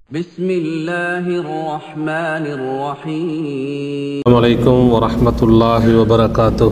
بسم الله الرحمن الرحيم السلام عليكم ورحمة الله وبركاته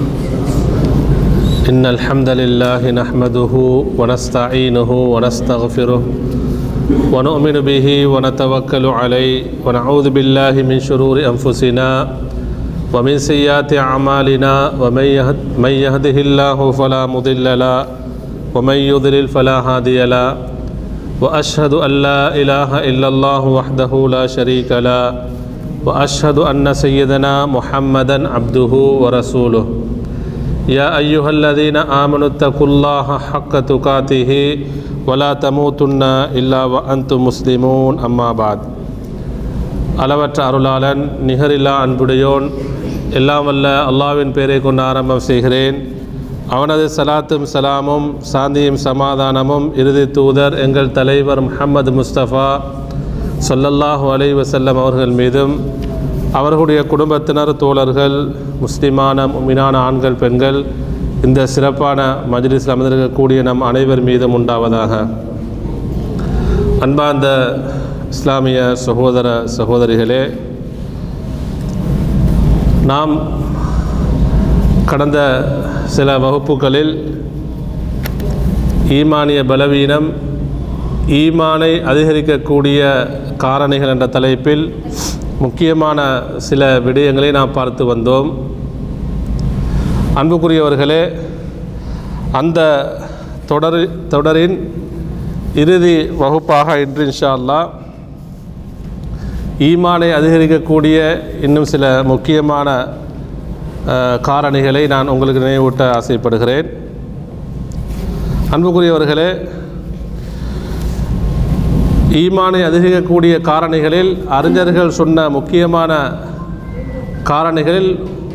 إن الحمد لله نحمده ونستعينه ونستغفره ونؤمن به ونتوكل عليه ونعوذ بالله من شرور أنفسنا ومن سيئات أعمالنا ومن يهد من يهده الله فلا مضل له ومن يضلل فلا هادي له واشهد ان لا اله الا الله وحده لا شريك له واشهد ان سيدنا محمدا عبده ورسوله يا ايها الذين امنوا اتقوا الله حق تقاته ولا تموتن الا وانتم مسلمون اما بعد அளவற்ற அருளாளன் நிகரில்லா அன்புடையோன் எல்லாம் வல்ல அல்லாவின் பெயரை கொண்டு ஆரம்பம் செய்கிறேன் அவனது சலாத்தும் சலாமும் சாந்தியும் சமாதானமும் இறுதி தூதர் எங்கள் தலைவர் முஹம்மது முஸ்தபா சொல்லல்லாஹு அலைஹி வஸல்லம் அவர்கள் மீதும் அவர்களுடைய குடும்பத்தினர் தோழர்கள் முஸ்லிமான முமினான ஆண்கள் பெண்கள் இந்த சிறப்பான மஜ்லிஸில் அமர்ந்திருக்கக்கூடிய நம் அனைவர் மீதும் உண்டாவதாக அன்பார்ந்த இஸ்லாமிய சகோதர சகோதரிகளே நாம் கடந்த சில வகுப்புகளில் ஈமானிய பலவீனம் ஈமானை அதிகரிக்கக்கூடிய காரணிகள் என்ற தலைப்பில் முக்கியமான சில விடயங்களை நாம் பார்த்து வந்தோம் அன்புக்குரியவர்களே அந்த தொடர் தொடரின் இறுதி வகுப்பாக இன்று இன்ஷா அல்லாஹ் ஈமானை அதிகரிக்கக்கூடிய இன்னும் சில முக்கியமான அஹ், காரணிகளை நான் உங்களுக்கு நினைவூட்ட ஆசைப்படுகிறேன் அன்புக்குரியவர்களே ஈமானை அதிகரிக்கக்கூடிய காரணிகளில் அறிஞர்கள் சொன்ன முக்கியமான காரணிகளில்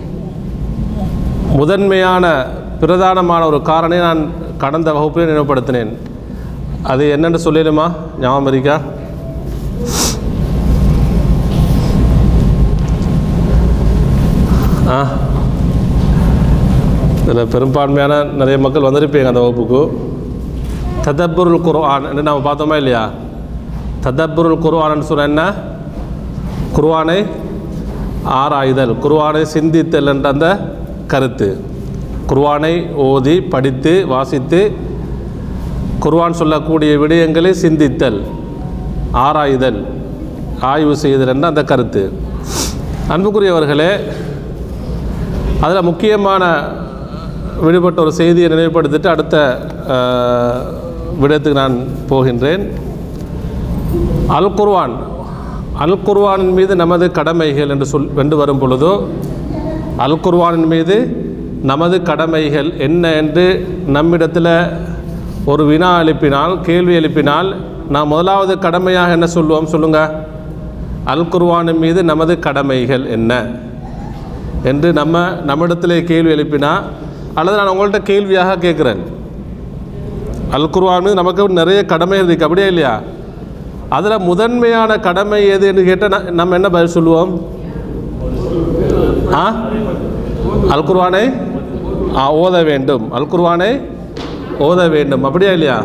முதன்மையான பிரதானமான ஒரு காரணி நான் கடந்த வகுப்பில் நினைவுபடுத்தினேன் அது என்னென்னு சொல்லிடுமா ஞாபகம் இருக்கா ஆ இதில் பெரும்பான்மையான நிறைய மக்கள் வந்திருப்பீங்க அந்த வகுப்புக்கு ததப்புருல் குர்ஆன் என்று நாம் பார்த்தோமா இல்லையா ததப்புருல் குர்ஆன்னு சொன்ன என்ன குர்ஆனை ஆராய்தல் குர்ஆனை சிந்தித்தல் என்ற அந்த கருத்து குர்ஆனை ஓதி படித்து வாசித்து குர்ஆன் சொல்லக்கூடிய விடயங்களை சிந்தித்தல் ஆராய்தல் ஆய்வு செய்தல் என்ற அந்த கருத்து அன்புக்குரியவர்களே அதில் முக்கியமான விடுபட்ட ஒரு செய்தியை நினைவுபடுத்திட்டு அடுத்த அஹ், விடயத்துக்கு நான் போகின்றேன் அல் குர்வான் அல் குர்வானின் மீது நமது கடமைகள் என்று சொல் என்று வரும் பொழுதோ அல் குர்வானின் மீது நமது கடமைகள் என்ன என்று நம்மிடத்தில் ஒரு வினா எழுப்பினால் கேள்வி எழுப்பினால் நாம் முதலாவது கடமையாக என்ன சொல்லுவோம் சொல்லுங்கள் அல் குர்வானின் மீது நமது கடமைகள் என்ன என்று நம்ம நம்மிடத்தில் கேள்வி எழுப்பினா அல்லது நான் உங்கள்கிட்ட கேள்வியாக கேட்குறேன் அல் குர்ஆன் மீது நமக்கு நிறைய கடமை இருக்குது அப்படியே இல்லையா அதில் முதன்மையான கடமை எது என்று கேட்டால் நம்ம என்ன பதில் சொல்லுவோம் ஆ அல் குர்ஆனை ஆ ஓத வேண்டும் அல் குர்ஆனை ஓத வேண்டும் அப்படியா இல்லையா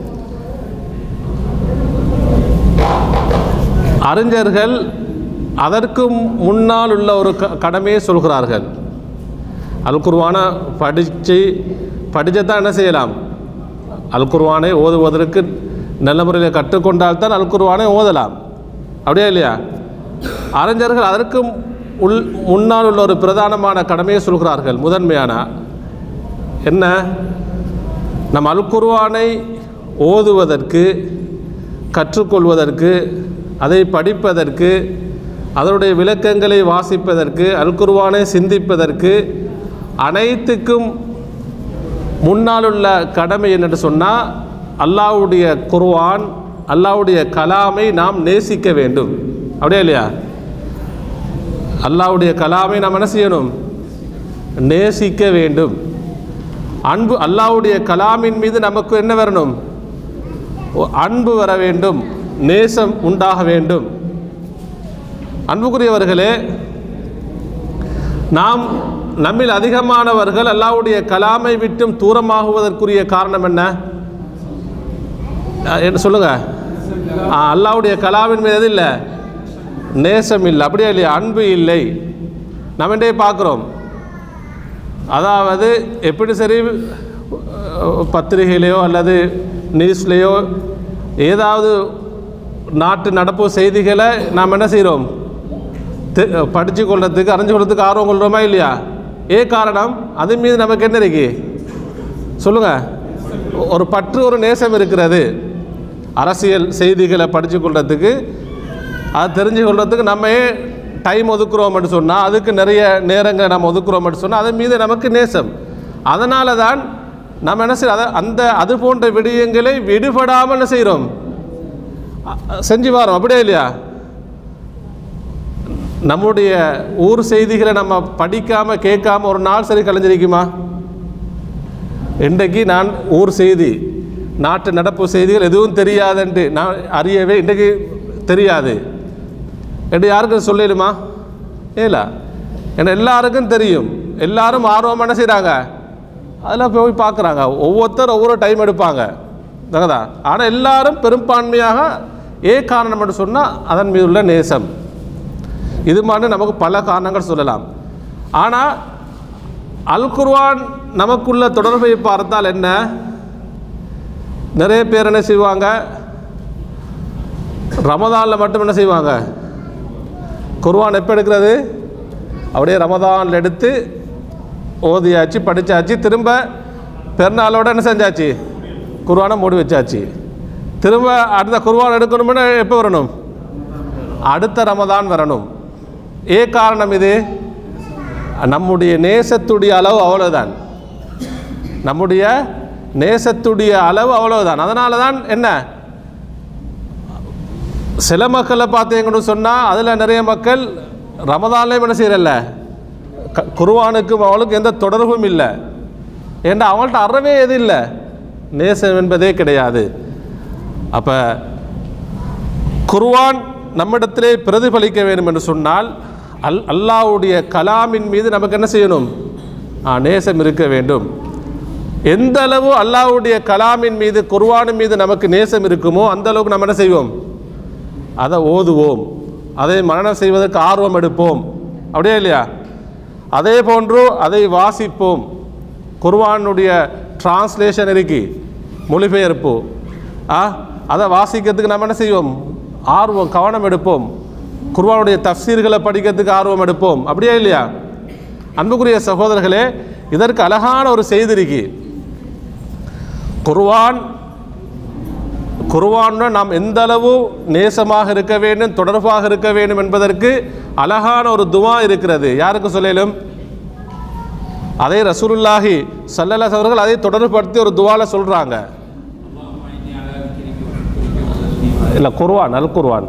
அறிஞர்கள் அதற்கு முன்னால் உள்ள ஒரு க கடமையை சொல்கிறார்கள் அல் குர்வானை படித்து படித்ததான் என்ன செய்யலாம் அல் குர்வானை ஓதுவதற்கு நல்ல முறையில் கற்றுக்கொண்டால் தான் அல் குர்வானை ஓதலாம் அப்படியா இல்லையா அறிஞர்கள் அதற்கு உள் முன்னால் உள்ள ஒரு பிரதானமான கடமையை சொல்கிறார்கள் முதன்மையான என்ன நம் அல் குர்வானை ஓதுவதற்கு கற்றுக்கொள்வதற்கு அதை படிப்பதற்கு அதனுடைய விளக்கங்களை வாசிப்பதற்கு அல் குர்வானை சிந்திப்பதற்கு அனைத்துக்கும் முன்னாலுள்ள கடமை என்னென்று சொன்னால் அல்லாஹ்வுடைய குர்ஆன் அல்லாஹ்வுடைய கலாமை நாம் நேசிக்க வேண்டும் அப்படியே இல்லையா அல்லாஹ்வுடைய கலாமை நாம் என்ன செய்யணும் நேசிக்க வேண்டும் அன்பு அல்லாஹ்வுடைய கலாமின் மீது நமக்கு என்ன வரணும் ஒ- அன்பு வர வேண்டும் நேசம் உண்டாக வேண்டும் அன்புக்குரியவர்களே நாம் நம்மில் அதிகமானவர்கள் அல்லாஹ்வுடைய கலாமை விட்டும் தூரமாகுவதற்குரிய காரணம் என்ன அஹ், என்ன சொல்லுங்க ஆ, அல்லாஹ்வுடைய கலாமின் மீது எது இல்லை நேசம் இல்லை அப்படியே இல்லையா அன்பு இல்லை நம்ம இன்றைய பார்க்குறோம் அதாவது எப்படி சரி அஹ், பத்திரிகையிலையோ அல்லது நியூஸ்லேயோ ஏதாவது நாட்டு நடப்பு செய்திகளை நாம் என்ன செய்கிறோம் படித்து கொள்றதுக்கு அறிஞ்சு கொள்றதுக்கு ஆர்வம் கொள்கிறோமா இல்லையா ஏ காரணம் அது மீது நமக்கு என்ன இருக்கு சொல்லுங்கள் ஒரு பற்று ஒரு நேசம் இருக்கிறது அரசியல் செய்திகளை படித்து கொள்றதுக்கு அது தெரிஞ்சு கொள்றதுக்கு நம்ம ஏன் டைம் ஒதுக்குறோம்னு சொன்னால் அதுக்கு நிறைய நேரங்களை நம்ம ஒதுக்குறோம்னு சொன்னால் அது மீது நமக்கு நேசம் அதனால தான் நம்ம என்ன செய்ய அதை அந்த அது போன்ற விடயங்களை விடுபடாமல் என்ன செய்கிறோம் அ- அ- செஞ்சு வரோம் அப்படியே இல்லையா நம்முடைய ஊர் செய்திகளை நம்ம படிக்காமல் கேட்காம ஒரு நாள் சரி கலைஞ்சிருக்குமா இன்றைக்கு நான் ஊர் செய்தி நாட்டு நடப்பு செய்திகள் எதுவும் தெரியாதுன்ட்டு நான் அறியவே இன்றைக்கு தெரியாது என்று யாருக்கும் சொல்லிடுமா ஏலா ஏன்னா எல்லாருக்கும் தெரியும் எல்லாரும் ஆர்வம் என்ன செய்கிறாங்க அதில் போய் பார்க்குறாங்க ஒவ்வொருத்தர் ஒவ்வொரு டைம் எடுப்பாங்க தகதா ஆனால் எல்லாரும் பெரும்பான்மையாக ஏ காரணம் என்று சொன்னால் அதன் மீது உள்ள நேசம் இது மாதிரி நமக்கு பல காரணங்கள் சொல்லலாம் ஆனால் அல் குர்ஆன் நமக்குள்ள தொடர்பை பார்த்தால் என்ன நிறைய பேர் என்ன செய்வாங்க ரமதானில் மட்டும் என்ன செய்வாங்க குர்ஆன் எப்போ எடுக்கிறது அப்படியே ரமதானில் எடுத்து ஓதியாச்சு படித்தாச்சு திரும்ப பெருநாளோட என்ன செஞ்சாச்சு குர்ஆனை மூடி வச்சாச்சு திரும்ப அடுத்த குர்ஆன் எடுக்கணும்னா எப்போ வரணும் அடுத்த ரமதான் வரணும் ஏ காரணம் இது நம்முடைய நேசத்துடைய அளவு அவ்வளவுதான் நம்முடைய நேசத்துடைய அளவு அவ்வளவுதான் அதனால தான் என்ன சில மக்களை பார்த்தீங்கன்னு சொன்னால் அதில் நிறைய மக்கள் ரமதான்லேயும் என்ன செய்யறல்ல க குருவானுக்கும் அவளுக்கு எந்த தொடர்பும் இல்லை ஏன்னா அவங்கள்ட்ட அறவே எது இல்லை நேசம் என்பதே கிடையாது அப்போ குர்ஆன் நம்மிடத்திலே பிரதிபலிக்க வேண்டும் என்று சொன்னால் அல் அல்லாஹ்வுடைய கலாமின் மீது நமக்கு என்ன செய்யணும் ஆ, நேசம் இருக்க வேண்டும் எந்த அளவு அல்லாஹ்வுடைய கலாமின் மீது குர்ஆனின் மீது நமக்கு நேசம் இருக்குமோ அந்த அளவுக்கு நம்ம என்ன செய்வோம் அதை ஓதுவோம் அதை மரணம் செய்வதற்கு ஆர்வம் எடுப்போம் அப்படியே இல்லையா அதே போன்று அதை வாசிப்போம் குர்ஆனுடைய டிரான்ஸ்லேஷன் இருக்கு மொழிபெயர்ப்பு ஆ அதை வாசிக்கிறதுக்கு நம்ம என்ன செய்வோம் ஆர்வம் கவனம் எடுப்போம் குர்ஆனுடைய தஃசீர்களை படிக்கிறதுக்கு ஆர்வம் எடுப்போம் அப்படியே இல்லையா அன்புக்குரிய சகோதரர்களே இதற்கு அழகான ஒரு செய்தி இருக்கு குர்ஆன் குர்ஆன்னு நாம் எந்த அளவு நேசமாக இருக்க வேண்டும் தொடர்பாக இருக்க வேண்டும் என்பதற்கு அழகான ஒரு துவா இருக்கிறது யாருக்கு சொல்லலும் அதை ரசூலுல்லாஹி ஸல்லல்லாஹு அவர்கள் அதை தொடர்படுத்தி ஒரு துவால சொல்றாங்க இல்லை குர்ஆன் அல் குர்ஆன்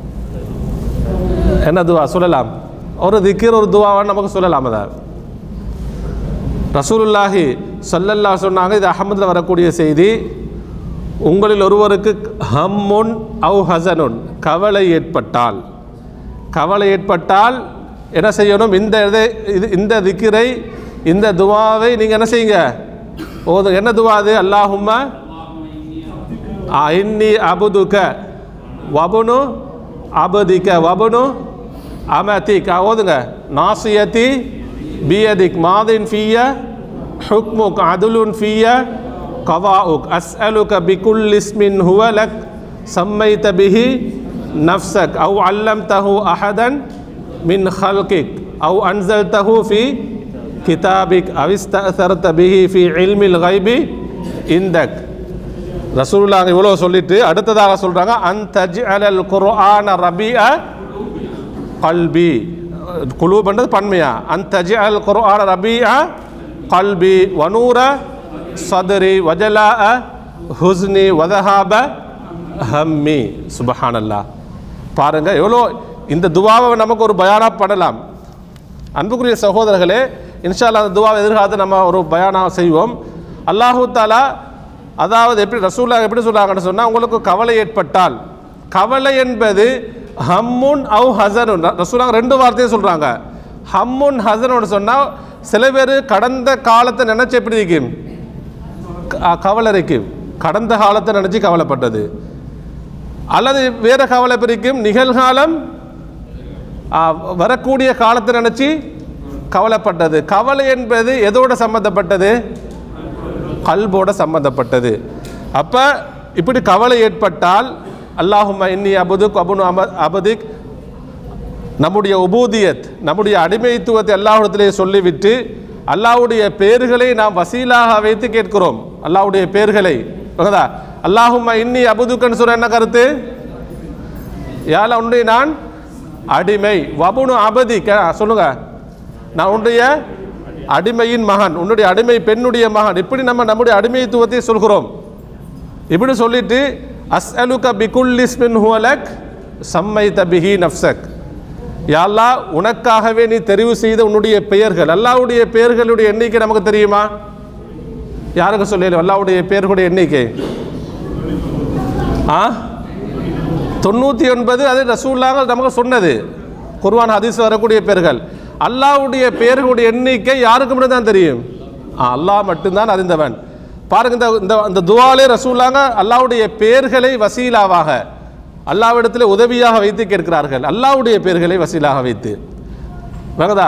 என்ன துவா சொல்லலாம் ஒரு திக்கிர் ஒரு துவாவான்னு நமக்கு சொல்லலாம் அதை ரசூலுல்லாஹி ஸல்லல்லாஹு சொன்னாங்க இது அஹமதில் வரக்கூடிய செய்தி உங்களில் ஒருவருக்கு ஹம்முன் அவு ஹசனுன் கவலை ஏற்பட்டால் கவலை ஏற்பட்டால் என்ன செய்யணும் இந்த இதை இது இந்த திக்கிரை இந்த துவாவை நீங்கள் என்ன செய்யுங்க ஓது என்ன துவா அது அல்லாஹும்ம இன்னி அபுதுக வபுனு அபதிக்க வபுனு அமதிக் ஓதுங்க நாசியத்தி பியதிக் மாதின் ஃபிய ஹுக்முக் அதுலுன் ஃபிய கவாஉக் அஸ்அலுக பிகுல் இஸ்மின் ஹுவ லக் சம்மைத பிஹி நஃப்சக் அவு அல்லம்தஹு அஹதன் மின் ஹல்கிக் அவு அன்சல்தஹு ஃபி கிதாபிக் அவிஸ்தரத்த பிஹி ஃபி இல்மில் கைபி இந்தக் ரசூலுல்லாஹ் இவ்வளோ சொல்லிட்டு அடுத்ததாக சொல்றாங்க அன் தஜ் அலல் குர்ஆன ரபிஅ கல்பி குலூப்ன்றது பன்மையா அன் தஜ் அல் குர்ஆன ரபிஅ கல்பி வனூர சதுரி வஜலா ஹுஸ்னி வதஹாப ஹம்மி சுபஹானல்லா பாருங்க எவ்வளோ இந்த துவாவை நமக்கு ஒரு பயானா பண்ணலாம் அன்புக்குரிய சகோதரர்களே இன்ஷா அல்லாஹ் அந்த துவாவை எதிர்காலத்தில் நம்ம ஒரு பயானா செய்வோம் அல்லாஹு தாலா அதாவது எப்படி ரசூல்லா எப்படி சொல்றாங்கன்னு சொன்னால் உங்களுக்கு கவலை ஏற்பட்டால் கவலை என்பது ஹம்முன் அவு ஹசனுன் ரசூலாங்க ரெண்டு வார்த்தையை சொல்கிறாங்க ஹம்முன் ஹசனுன்னு சொன்னால் சில பேர் கடந்த காலத்தை நினச்சி எப்படி இருக்கும் க- கவலை இருக்கும் கடந்த காலத்தை நினச்சி கவலைப்பட்டது அல்லது வேற கவலை பிரிக்கும் நிகழ்காலம் ஆ, வரக்கூடிய காலத்தை நினச்சி கவலைப்பட்டது கவலை என்பது எதோட சம்பந்தப்பட்டது கல்போட சம்பந்தப்பட்டது அப்போ இப்படி கவலை ஏற்பட்டால் அல்லாஹும்ம இன்னி அபுதுக் அபுனு அம அபதிக் நம்முடைய உபூதியத் நம்முடைய அடிமைத்துவத்தை அல்லாஹ்விடத்திலே சொல்லிவிட்டு அல்லாஹ்வுடைய பெயர்களை நாம் வசீலாக வைத்து கேட்கிறோம் அல்லாஹ்வுடைய பெயர்களை புரியுதா அல்லாஹும்ம இன்னி அபுதுக்கன்னு சொல்ற என்ன கருத்து யால உன்னுடைய நான் அடிமை வபுனு அபதி கே- சொல்லுங்க நான் உன்னுடைய அடிமையின் மகன் உன்னுடைய அடிமை பெண்ணுடைய மகன் இப்படி நம்ம நம்முடைய அடிமைத்துவத்தை சொல்கிறோம் இப்படி சொல்லிட்டு அஸ்அலுக பிகுல்லிஸ்மின் ஹுவலக் சம்மை தபிஹி நஃப்சக் யாழ்லா உனக்காகவே நீ தெரிவு செய்த உன்னுடைய பெயர்கள் அல்லாவுடைய பெயர்களுடைய எண்ணிக்கை நமக்கு தெரியுமா யாருக்கு சொல்லல அல்லாவுடைய பெயர்களுடைய எண்ணிக்கை ஆ தொண்ணூற்றி ஒன்பது அது ரசூல்லாக நமக்கு சொன்னது குர்ஆன் ஹதீஸ் வரக்கூடிய பெயர்கள் அல்லாஹ்வுடைய பெயர்களுடைய எண்ணிக்கை யாருக்கு மட்டும் தான் தெரியும் ஆ, அல்லாஹ் மட்டும்தான் அறிந்தவன் பாருங்க இந்த இந்த இந்த துவாலே ரசூல்லாங்க அல்லாஹ்வுடைய பெயர்களை வசீலாவாக அல்லாஹ்விடத்தில் உதவியாக வைத்து கேட்கிறார்கள் அல்லாஹ்வுடைய பெயர்களை வசீலாக வைத்து வகதா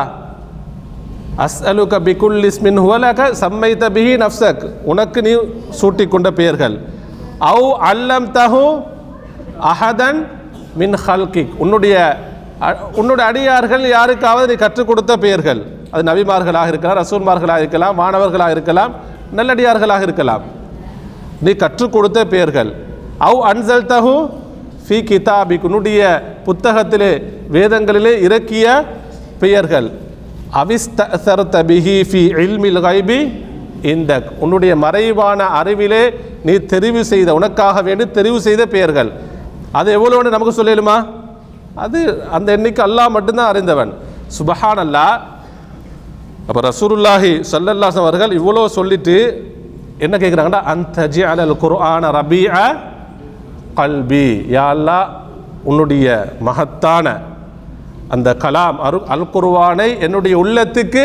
அஸ்அலுக பிகுல் இஸ்மின் ஹுவலக சம்மைத பிஹி நஃப்சக் உனக்கு நீ சூட்டிக்கொண்ட பெயர்கள் அவு அல்லம் தஹு அஹதன் மின் ஹல்கிக் உன்னுடைய அ- உன்னுடைய அடியார்கள் யாருக்காவது நீ கற்றுக் கொடுத்த பெயர்கள் அது நபிமார்களாக இருக்கலாம் ரசூல்மார்களாக இருக்கலாம் மாணவர்களாக இருக்கலாம் நல்லடியார்களாக இருக்கலாம் நீ கற்றுக் கொடுத்த பெயர்கள் அவு அன்சல் தஹு ஃபி கிதாபிக் உன்னுடைய புத்தகத்திலே வேதங்களிலே இறக்கிய பெயர்கள் அவிஸ்தர்த பிஹி ஃபி இல்மில் கைபி இந்த உன்னுடைய மறைவான அறிவிலே நீ தெரிவு செய்த உனக்காக வேண்டி தெரிவு செய்த பெயர்கள் அது எவ்வளோன்னு நமக்கு சொல்லலுமா அது அந்த எண்ணிக்கை அல்லாஹ் மட்டும்தான் அறிந்தவன் சுபஹான் அல்லாஹ் அப்போ ரசூலுல்லாஹி ஸல்லல்லாஹு அலைஹி அவர்கள் இவ்வளோ சொல்லிட்டு என்ன கேட்குறாங்கன்னா அந்த ஜி அலல் குர்ஆன ரபீஅ கல்பி யா அல்லாஹ் உன்னுடைய மகத்தான அந்த கலாம் அரு அல் குர்ஆனை என்னுடைய உள்ளத்துக்கு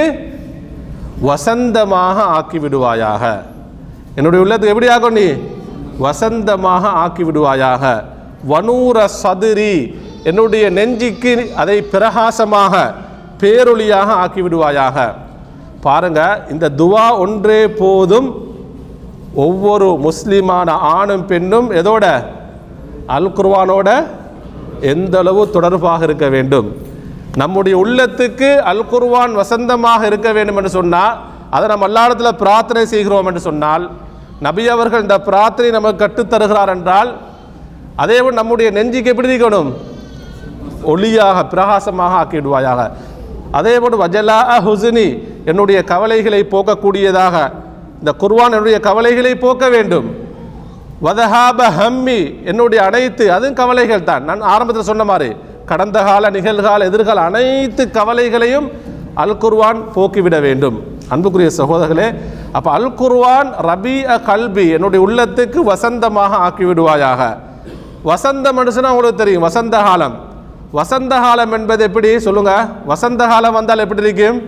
வசந்தமாக ஆக்கி விடுவாயாக என்னுடைய உள்ளத்துக்கு எப்படி ஆகும் நீ வசந்தமாக ஆக்கி விடுவாயாக வனூர சதுரி என்னுடைய நெஞ்சிக்கு அதை பிரகாசமாக பேரொளியாக ஆக்கி விடுவாயாக பாருங்க இந்த துவா ஒன்றே போதும் ஒவ்வொரு முஸ்லிமான ஆணும் பெண்ணும் எதோட அல் குர்ஆனோட எந்த அளவு தொடர்பாக இருக்க வேண்டும் நம்முடைய உள்ளத்துக்கு அல் குர்ஆன் வசந்தமாக இருக்க வேண்டும் என்று சொன்னால் அதை நம்ம அல்லாடத்தில் பிரார்த்தனை செய்கிறோம் என்று சொன்னால் நபி அவர்கள் இந்த பிரார்த்தனை நமக்கு கற்றுத்தருகிறார் என்றால் அதே போல் நம்முடைய நெஞ்சுக்கு எப்படி இருக்கணும் ஒளியாக பிரகாசமாக ஆக்கிடுவாயாக அதே போன்று வஜலா ஹுசினி என்னுடைய கவலைகளை போக்கக்கூடியதாக இந்த குர்ஆன் என்னுடைய கவலைகளை போக்க வேண்டும் வதஹாப ஹம்மி என்னுடைய அனைத்து அதுவும் கவலைகள் தான் நான் ஆரம்பத்தில் சொன்ன மாதிரி கடந்த கால நிகழ்கால எதிர்கால அனைத்து கவலைகளையும் அல் குர்ஆன் போக்கிவிட வேண்டும் அன்புக்குரிய சகோதரர்களே அப்போ அல் குர்ஆன் ரபி அ கல்பி என்னுடைய உள்ளத்துக்கு வசந்தமாக ஆக்கி விடுவாயாக வசந்த மனுஷனா உங்களுக்கு தெரியும் வசந்த காலம் வசந்த காலம் என்பது எப்படி சொல்லுங்க வசந்த காலம் வந்தால் எப்படி இருக்கும்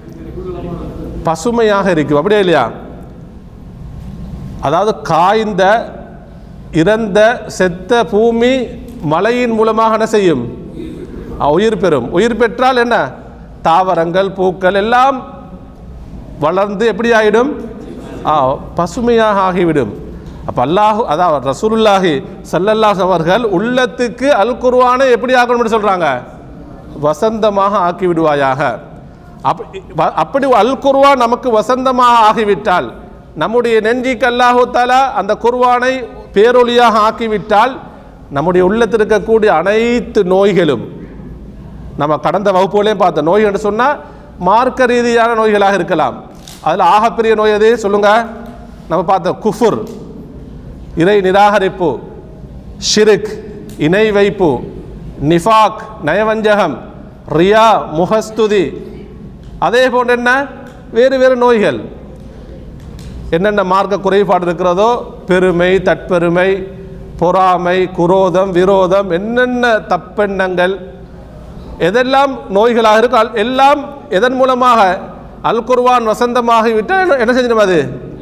பசுமையாக இருக்கும் அப்படியே இல்லையா அதாவது காய்ந்த இறந்த செத்த பூமி மழையின் மூலமாக என்ன செய்யும் அஹ், உயிர் பெறும் உயிர் பெற்றால் என்ன தாவரங்கள் பூக்கள் எல்லாம் வளர்ந்து எப்படி ஆகிடும் ஆ, பசுமையாக ஆகிவிடும் அப்போ அல்லாஹு அதாவது ரசூலுல்லாஹி ஸல்லல்லாஹு அவர்கள் உள்ளத்துக்கு அல் குர்ஆனை எப்படி ஆக்கணும்னு சொல்கிறாங்க வசந்தமாக ஆக்கி விடுவாயாக அப் வ- அப்படி அல் குர்ஆன் நமக்கு வசந்தமாக ஆகிவிட்டால் நம்முடைய நெஞ்சிக்கு அல்லாஹு தாலா அந்த குர்ஆனை பேரொளியாக ஆக்கிவிட்டால் நம்முடைய உள்ளத்தில் இருக்கக்கூடிய அனைத்து நோய்களும் நம்ம கடந்த வகுப்புகளையும் பார்த்த நோய் என்று சொன்னால் மார்க்க ரீதியான நோய்களாக இருக்கலாம் அதில் ஆகப்பெரிய நோய் எது சொல்லுங்க நம்ம பார்த்த குஃபுர் இறை நிராகரிப்பு ஷிருக் இணை வைப்பு நிஃபாக் நயவஞ்சகம் ரியா முகஸ்துதி அதே போன்று என்ன வேறு வேறு நோய்கள் என்னென்ன மார்க்க குறைபாடு இருக்கிறதோ பெருமை தற்பெருமை பொறாமை குரோதம் விரோதம் என்னென்ன தப்பெண்ணங்கள் எதெல்லாம் நோய்களாக இருக்கோ அல்- எல்லாம் எதன் மூலமாக அல் குர்ஆன் வசந்தமாகிவிட்டால் என்ன- என்ன செஞ்சிடும் அது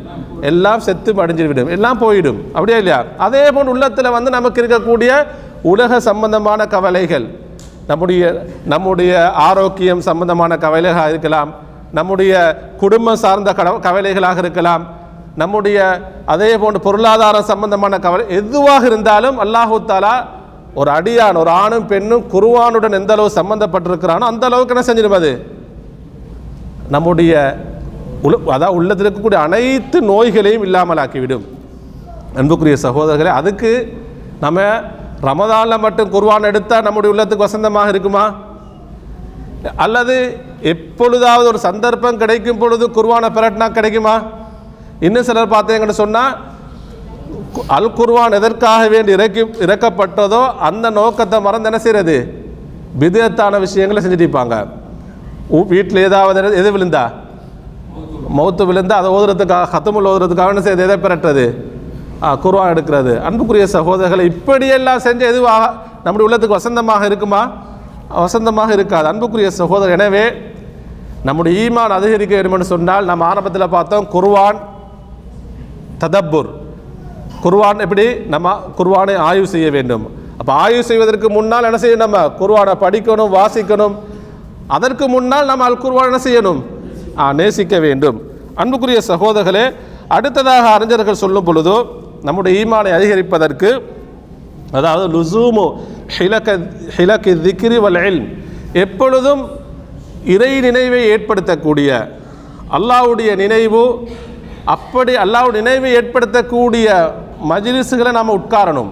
எல்லாம் செத்து மடிஞ்சு விடும் எல்லாம் போயிடும் அப்படியே இல்லையா அதே போல் உள்ளத்தில் வந்து நமக்கு இருக்கக்கூடிய உலக சம்பந்தமான கவலைகள் நம்முடைய நம்முடைய ஆரோக்கியம் சம்பந்தமான கவலைகளாக இருக்கலாம் நம்முடைய குடும்பம் சார்ந்த கட- கவலைகளாக இருக்கலாம் நம்முடைய அதே போன்று பொருளாதாரம் சம்பந்தமான கவலை எதுவாக இருந்தாலும் அல்லாஹு தாலா ஒரு அடியான் ஒரு ஆணும் பெண்ணும் குருவானுடன் எந்த அளவு சம்பந்தப்பட்டிருக்கிறானோ அந்த அளவுக்கு என்ன செஞ்சிடும் அது நம்முடைய உல அதாவது உள்ளத்தில் இருக்கக்கூடிய அனைத்து நோய்களையும் இல்லாமலாக்கிவிடும் அன்புக்குரிய சகோதரர்களே அதுக்கு நம்ம ரமதானில் மட்டும் குர்ஆன் எடுத்தால் நம்முடைய உள்ளத்துக்கு வசந்தமாக இருக்குமா அல்லது எப்பொழுதாவது ஒரு சந்தர்ப்பம் கிடைக்கும் பொழுது குர்ஆனை பிரட்டினா கிடைக்குமா இன்னும் சிலர் பார்த்தீங்கன்னு சொன்னால் அல் குர்ஆன் எதற்காக வேண்டி இறக்கி இறக்கப்பட்டதோ அந்த நோக்கத்தை மறந்து என்ன செய்கிறது விதத்தான விஷயங்களை செஞ்சுட்டு இருப்பாங்க வீட்டில் ஏதாவது எது விழுந்தா மௌத்து விழுந்தா அதை ஓதுறதுக்காக ஹத்தமுல் ஓதுறதுக்காக என்ன செய்யுது எதை பிறட்டுறது ஆ, குர்ஆன் எடுக்கிறது அன்புக்குரிய சகோதரர்களை இப்படியெல்லாம் செஞ்ச எதுவாக நம்முடைய உள்ளத்துக்கு வசந்தமாக இருக்குமா வசந்தமாக இருக்காது அன்புக்குரிய சகோதரர் எனவே நம்முடைய ஈமான் அதிகரிக்க வேண்டும்னு சொன்னால் நம்ம ஆரம்பத்தில் பார்த்தோம் குர்ஆன் ததப்புர் குர்ஆன் எப்படி நம்ம குர்ஆனை ஆய்வு செய்ய வேண்டும் அப்போ ஆய்வு செய்வதற்கு முன்னால் என்ன செய்யணும் நம்ம குர்ஆனை படிக்கணும் வாசிக்கணும் அதற்கு முன்னால் நம்ம அல் குர்ஆன் என்ன செய்யணும் ஆ, நேசிக்க வேண்டும் அன்புக்குரிய சகோதரர்களே அடுத்ததாக அறிஞர்கள் சொல்லும் பொழுதோ நம்முடைய ஈமானை அதிகரிப்பதற்கு அதாவது லுசூமு ஹிலக ஹிலக்கு திக்ரி வல் இல்ம் எப்பொழுதும் இறை நினைவை ஏற்படுத்தக்கூடிய அல்லாஹ்வுடைய நினைவு அப்படி அல்லாஹ்வுடைய நினைவை ஏற்படுத்தக்கூடிய மஜ்லிஸுகளை நாம் உட்காரணும்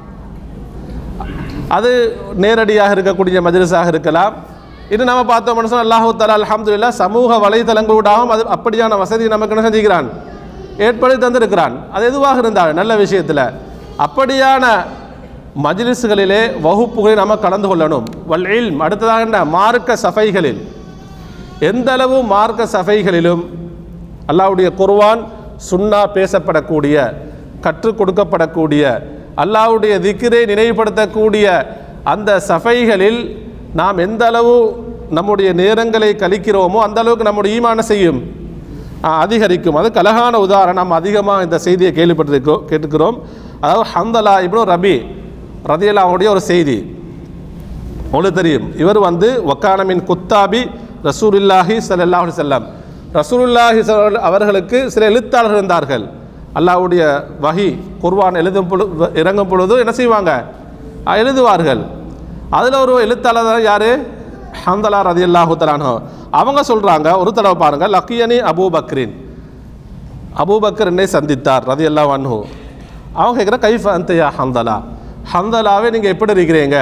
அது நேரடியாக இருக்கக்கூடிய மஜ்லிஸாக இருக்கலாம் இது நம்ம பார்த்தோம் மனுஷன் அல்லாஹு தலா அல்ஹம்துலில்லாஹ் சமூக வலைதளங்களூடாகவும் அது அப்படியான வசதி நமக்கு என்ன செஞ்சுக்கிறான் ஏற்படுத்தி தந்திருக்கிறான் அது எதுவாக இருந்தால் நல்ல விஷயத்தில் அப்படியான மஜ்லிஸ்களிலே வகுப்புகளில் நம்ம கலந்து கொள்ளணும் வல் இல்ம் அடுத்ததாக என்ன மார்க்க சஃபைகளில் எந்த அளவு மார்க்க சஃபைகளிலும் அல்லாஹ்வுடைய குர்ஆன் சுன்னா பேசப்படக்கூடிய கற்றுக் கொடுக்கப்படக்கூடிய அல்லாஹ்வுடைய திக்ரை நினைவுபடுத்தக்கூடிய அந்த சஃபைகளில் நாம் எந்த அளவு நம்முடைய நேரங்களை கழிக்கிறோமோ அந்த அளவுக்கு நம்முடைய ஈமான செய்யும் ஆ, அதிகரிக்கும் அதுக்கு அழகான உதாரணம் நாம் அதிகமாக இந்த செய்தியை கேள்விப்பட்டிருக்கோம் கேட்டுக்கிறோம் அதாவது ஹந்தலா இப்னு ரபி ரதியல்லாவுடைய ஒரு செய்தி உங்களுக்கு தெரியும் இவர் வந்து வக்கானமின் குத்தாபி ரசூலுல்லாஹி ஸல்லல்லாஹு அலைஹி வஸல்லம் ரசூலுல்லாஹி ஸல்லல்லாஹு அவர்களுக்கு சில எழுத்தாளர்கள் இருந்தார்கள் அல்லாஹ்வுடைய வஹி குர்ஆன் எழுதும் பொழுது இறங்கும் பொழுது என்ன செய்வாங்க ஆ, எழுதுவார்கள் அதில் ஒரு எழுத்தாளர் தான் யார் ஹந்தலா ரதியல்லாஹு தலானோ அவங்க சொல்கிறாங்க ஒரு தடவை பாருங்கள் லக்கியனி அபூபக்ரின் அபூபக்கர் என்னை சந்தித்தார் ரதி அல்லா அன்ஹு அவங்க கேட்குற கைஃப் அந்தையா ஹந்தலா ஹந்தலாவே நீங்கள் எப்படி இருக்கிறீங்க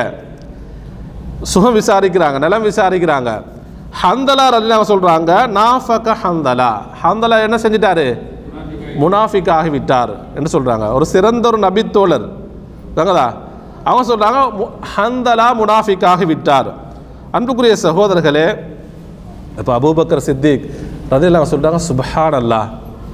சுகம் விசாரிக்கிறாங்க நிலம் விசாரிக்கிறாங்க ஹந்தலா ரதி அவங்க சொல்கிறாங்க நாஃபக ஹந்தலா ஹந்தலா என்ன செஞ்சிட்டாரு முனாஃபிக் ஆகிவிட்டார் என்று சொல்கிறாங்க ஒரு சிறந்த ஒரு நபித்தோழர் தாங்கதா அவங்க சொல்கிறாங்க ஹந்தலா முனாஃபிக் ஆகிவிட்டார் அன்புக்குரிய சகோதரர்களே இப்போ அபூபக்கர் சித்திக் ரதியல்லாஹு சொல்கிறாங்க சுபஹான் அல்லாஹ்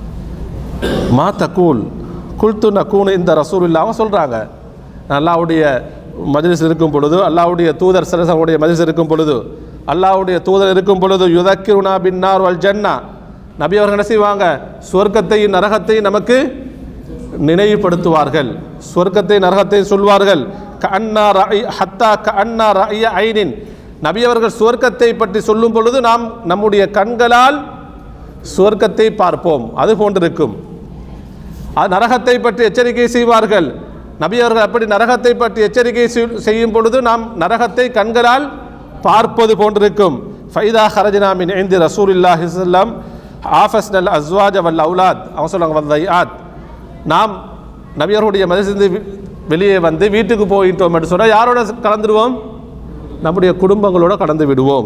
மா தக்கூல் குல்து நக்கூன் இந்த ரசூல் அவங்க சொல்கிறாங்க அல்லாவுடைய மஜ்லிஸ் இருக்கும் பொழுது அல்லாவுடைய தூதர் சரசவுடைய மஜ்லிஸ் இருக்கும் பொழுது அல்லாவுடைய தூதர் இருக்கும் பொழுது யுதக்கிருனா பின்னார் வல் ஜன்னா நபி அவர்கள் என்ன செய்வாங்க சொர்க்கத்தையும் நரகத்தையும் நமக்கு நினைவுபடுத்துவார்கள் சொர்க்கத்தை நரகத்தை சொல்வார்கள் க அண்ணா ராய் ஹத்தா க அண்ணா ராய ஐனின் நபி அவர்கள் சுவர்க்கத்தை பற்றி சொல்லும் பொழுது நாம் நம்முடைய கண்களால் சுவர்க்கத்தை பார்ப்போம் அது போன்றிருக்கும் அது நரகத்தை பற்றி எச்சரிக்கை செய்வார்கள் நபி அவர்கள் அப்படி நரகத்தை பற்றி எச்சரிக்கை செய்- செய்யும் பொழுது நாம் நரகத்தை கண்களால் பார்ப்பது போன்றிருக்கும் ஃபைதா ஹரஜனா மின் இந்தி ரசூலில்லாஹி ஸல்லம் ஆஃபஸ் நல் அஸ்வாஜ வல் அவுலாத் அவங்க சொல்லுவாங்க வல்லையாத் நாம் நபியர்களுடைய மதிசிந்து வெளியே வந்து வீட்டுக்கு போயிட்டோம் என்று சொன்னால் யாரோட கலந்துருவோம் நம்முடைய குடும்பங்களோட கடந்து விடுவோம்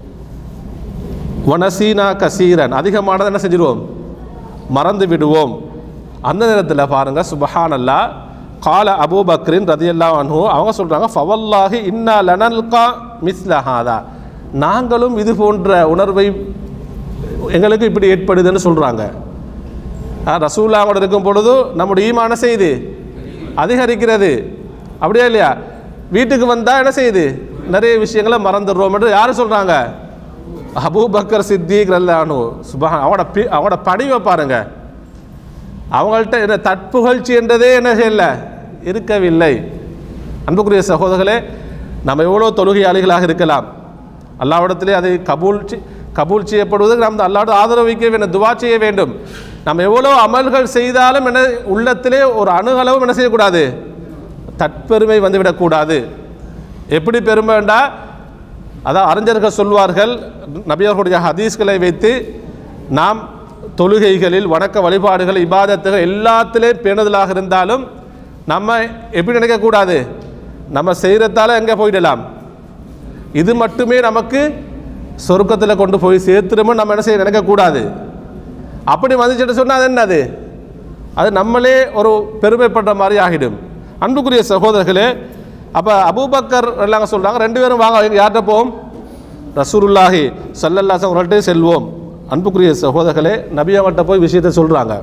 வனசீனா கசீரன் அதிகமானதை என்ன செஞ்சிருவோம் மறந்து விடுவோம் அந்த நேரத்தில் பாருங்க சுபஹானல்லா கால அபூபக்ரின் ரதியல்லா அன்ஹு அவங்க சொல்கிறாங்க ஃபவல்லாஹி இன்னா லனல்கா மிஸ்லஹாதா நாங்களும் இது போன்ற உணர்வை எங்களுக்கு இப்படி ஏற்படுதுன்னு சொல்கிறாங்க ரசூல்லாவோட இருக்கும் பொழுது நம்முடைய ஈமான செய்து அதிகரிக்கிறது அப்படியா இல்லையா வீட்டுக்கு வந்தால் என்ன செய்யுது நிறைய விஷயங்களை மறந்துடுறோம் என்று யார் சொல்கிறாங்க அபூபக்கர் சித்திக் ரல்லானு சுபஹான் அவனோட பி அவனோட பணிவை பாருங்க அவங்கள்ட்ட என்ன தற்புகழ்ச்சி என்றதே என்ன செய்யல இருக்கவில்லை அன்புக்குரிய சகோதரர்களே நம்ம எவ்வளோ தொழுகையாளிகளாக இருக்கலாம் அல்லாவிடத்திலே அதை கபூல் செய்- கபூல் செய்யப்படுவதற்கு நாம் அல்லாவோட ஆதரவு வைக்க வேண்டும் துவா செய்ய வேண்டும் நம்ம எவ்வளோ அமல்கள் செய்தாலும் என்ன உள்ளத்திலே ஒரு அணுகளவும் என்ன செய்யக்கூடாது தற்பெருமை வந்துவிடக்கூடாது எப்படி பெருமைண்டா அதான் அறிஞர்கள் சொல்வார்கள் நபியர்களுடைய ஹதீஸ்களை வைத்து நாம் தொழுகைகளில் வணக்க வழிபாடுகள் இபாதத்துகள் எல்லாத்திலே பேணுதலாக இருந்தாலும் நம்ம எப்படி நினைக்கக்கூடாது நம்ம செய்கிறதால எங்கே போயிடலாம் இது மட்டுமே நமக்கு சொர்க்கத்தில் கொண்டு போய் சேர்த்துருமோ நம்ம என்ன செய்ய நினைக்கக்கூடாது அப்படி வந்துச்சுட்டு சொன்னால் அது என்னது அது நம்மளே ஒரு பெருமைப்படுற மாதிரி ஆகிடும் அன்புக்குரிய சகோதரர்களே அப்போ அபூபக்கர் எல்லாம் சொல்கிறாங்க ரெண்டு பேரும் வாங்க எங்க யார்கிட்ட போவோம் ரசூலுல்லாஹி சல்லல்லாஹு அவர்கள்ட்டே செல்வோம் அன்புக்குரிய சகோதரர்களே நபி அவங்கள்ட்ட போய் விஷயத்தை சொல்கிறாங்க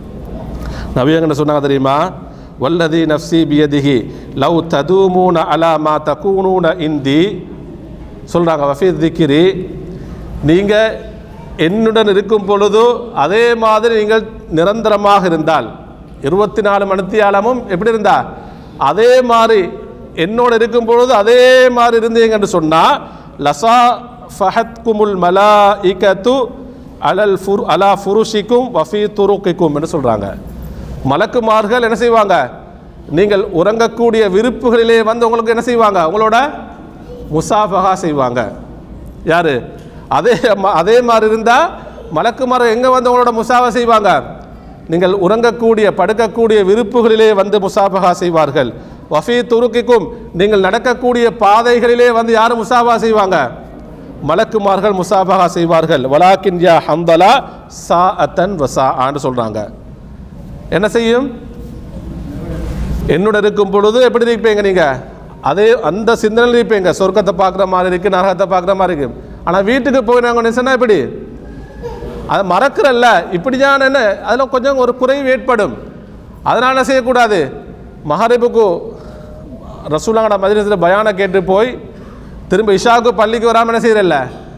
நபி என்ன சொன்னாங்க தெரியுமா வல்லதி நஃப்சி பியதிஹி லவ் ததூமூன அலா மா தகூனூன இந்தி சொல்கிறாங்க வஃபீத் திக்கிரி நீங்கள் என்னுடன் இருக்கும் பொழுது அதே மாதிரி நீங்கள் நிரந்தரமாக இருந்தால் இருபத்தி நாலு மணித்தியாலமும் எப்படி இருந்தா அதே மாதிரி என்னோட இருக்கும் பொழுது அதே மாதிரி இருந்தீங்கன்னு சொன்னால் லசா ஃபஹத் குமுல் மலா இகத்து அலல் ஃபுர் அலா ஃபுருஷிக்கும் வஃபி துருக்கிக்கும் என்று சொல்கிறாங்க மலக்குமார்கள் என்ன செய்வாங்க நீங்கள் உறங்கக்கூடிய விருப்புகளிலே வந்து உங்களுக்கு என்ன செய்வாங்க உங்களோட முசாஃபகா செய்வாங்க யாரு அதே ம- அதே மாதிரி இருந்தால் மலக்குமார் எங்கே வந்து உங்களோட முசாஃபா செய்வாங்க நீங்கள் உறங்கக்கூடிய படுக்கக்கூடிய விருப்புகளிலே வந்து முசாஃபகா செய்வார்கள் வஃபி துருக்கிக்கும் நீங்கள் நடக்கக்கூடிய பாதைகளிலே வந்து யார் முசாஃபா செய்வாங்க மலக்குமார்கள் முசாஃபகா செய்வார்கள் வலாக்கின் யா ஹம்தலா சா அத்தன் வசா ஆன்னு சொல்கிறாங்க என்ன செய்யும் என்னோட இருக்கும் பொழுது எப்படி இருப்பீங்க நீங்க அதே அந்த சிந்தனையில் இருப்பீங்க சொர்க்கத்தை பார்க்குற மாதிரி இருக்கு நரகத்தை பார்க்குற மாதிரி இருக்கு ஆனால் வீட்டுக்கு போய் நாங்கள் நினைச்சோன்னா எப்படி அதை மறக்கிறல்ல இப்படியான என்ன அதில் கொஞ்சம் ஒரு குறைவு ஏற்படும் அதனால் என்ன செய்யக்கூடாது மஹரிபுக்கு ரசூலாங்கட மஜ்லிஸில் பயானை கேட்டு போய் திரும்ப இஷாவுக்கு பள்ளிக்கு வராமல் என்ன செய்யறல்ல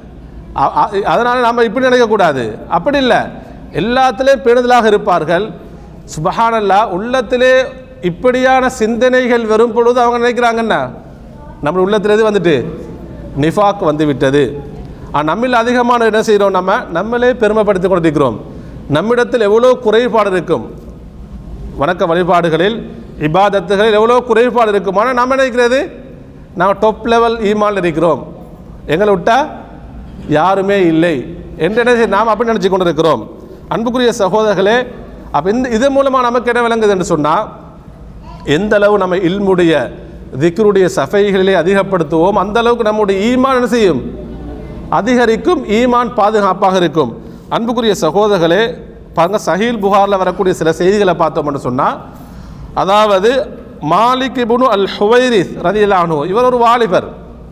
அதனால் நம்ம இப்படி நினைக்கக்கூடாது அப்படி இல்லை எல்லாத்துலேயும் பேணுதலாக இருப்பார்கள் சுபஹானல்லா உள்ளத்திலே இப்படியான சிந்தனைகள் வரும் பொழுது அவங்க நினைக்கிறாங்கன்னா நம்ம உள்ளத்துல எது வந்துட்டு நிஃபாக் வந்து விட்டது ஆனால் நம்மில் அதிகமான என்ன செய்கிறோம் நம்ம நம்மளே பெருமைப்படுத்திக் கொண்டிருக்கிறோம் நம்மிடத்தில் எவ்வளோ குறைபாடு இருக்கும் வணக்க வழிபாடுகளில் இபாதத்துகளில் எவ்வளோ குறைபாடு இருக்கும் ஆனால் நம்ம நினைக்கிறது நாங்கள் டாப் லெவல் ஈமான் இருக்கிறோம் எங்களை விட்டா யாருமே இல்லை என்று என்ன செய்ய- நாம் அப்படி நினச்சி கொண்டு இருக்கிறோம் அன்புக்குரிய சகோதரர்களே அப்போ இந்த இது மூலமாக நமக்கு என்ன விளங்குது என்று சொன்னால் எந்த அளவு நம்ம இல்முடைய திக்ருடைய சஃபைகளிலே அதிகப்படுத்துவோம் அந்த அளவுக்கு நம்முடைய ஈமான் என்ன செய்யும் அதிகரிக்கும் ஈமான் பாதுகாப்பாக இருக்கும் அன்புக்குரிய சகோதரர்களே பாருங்க சஹீல் புகாரில் வரக்கூடிய சில செய்திகளை பார்த்தோம்னு சொன்னால் அதாவது மாலிக் இப்னு அல் ஹுவைரிஸ் ரதியல்லானு இவர் ஒரு வாலிபர்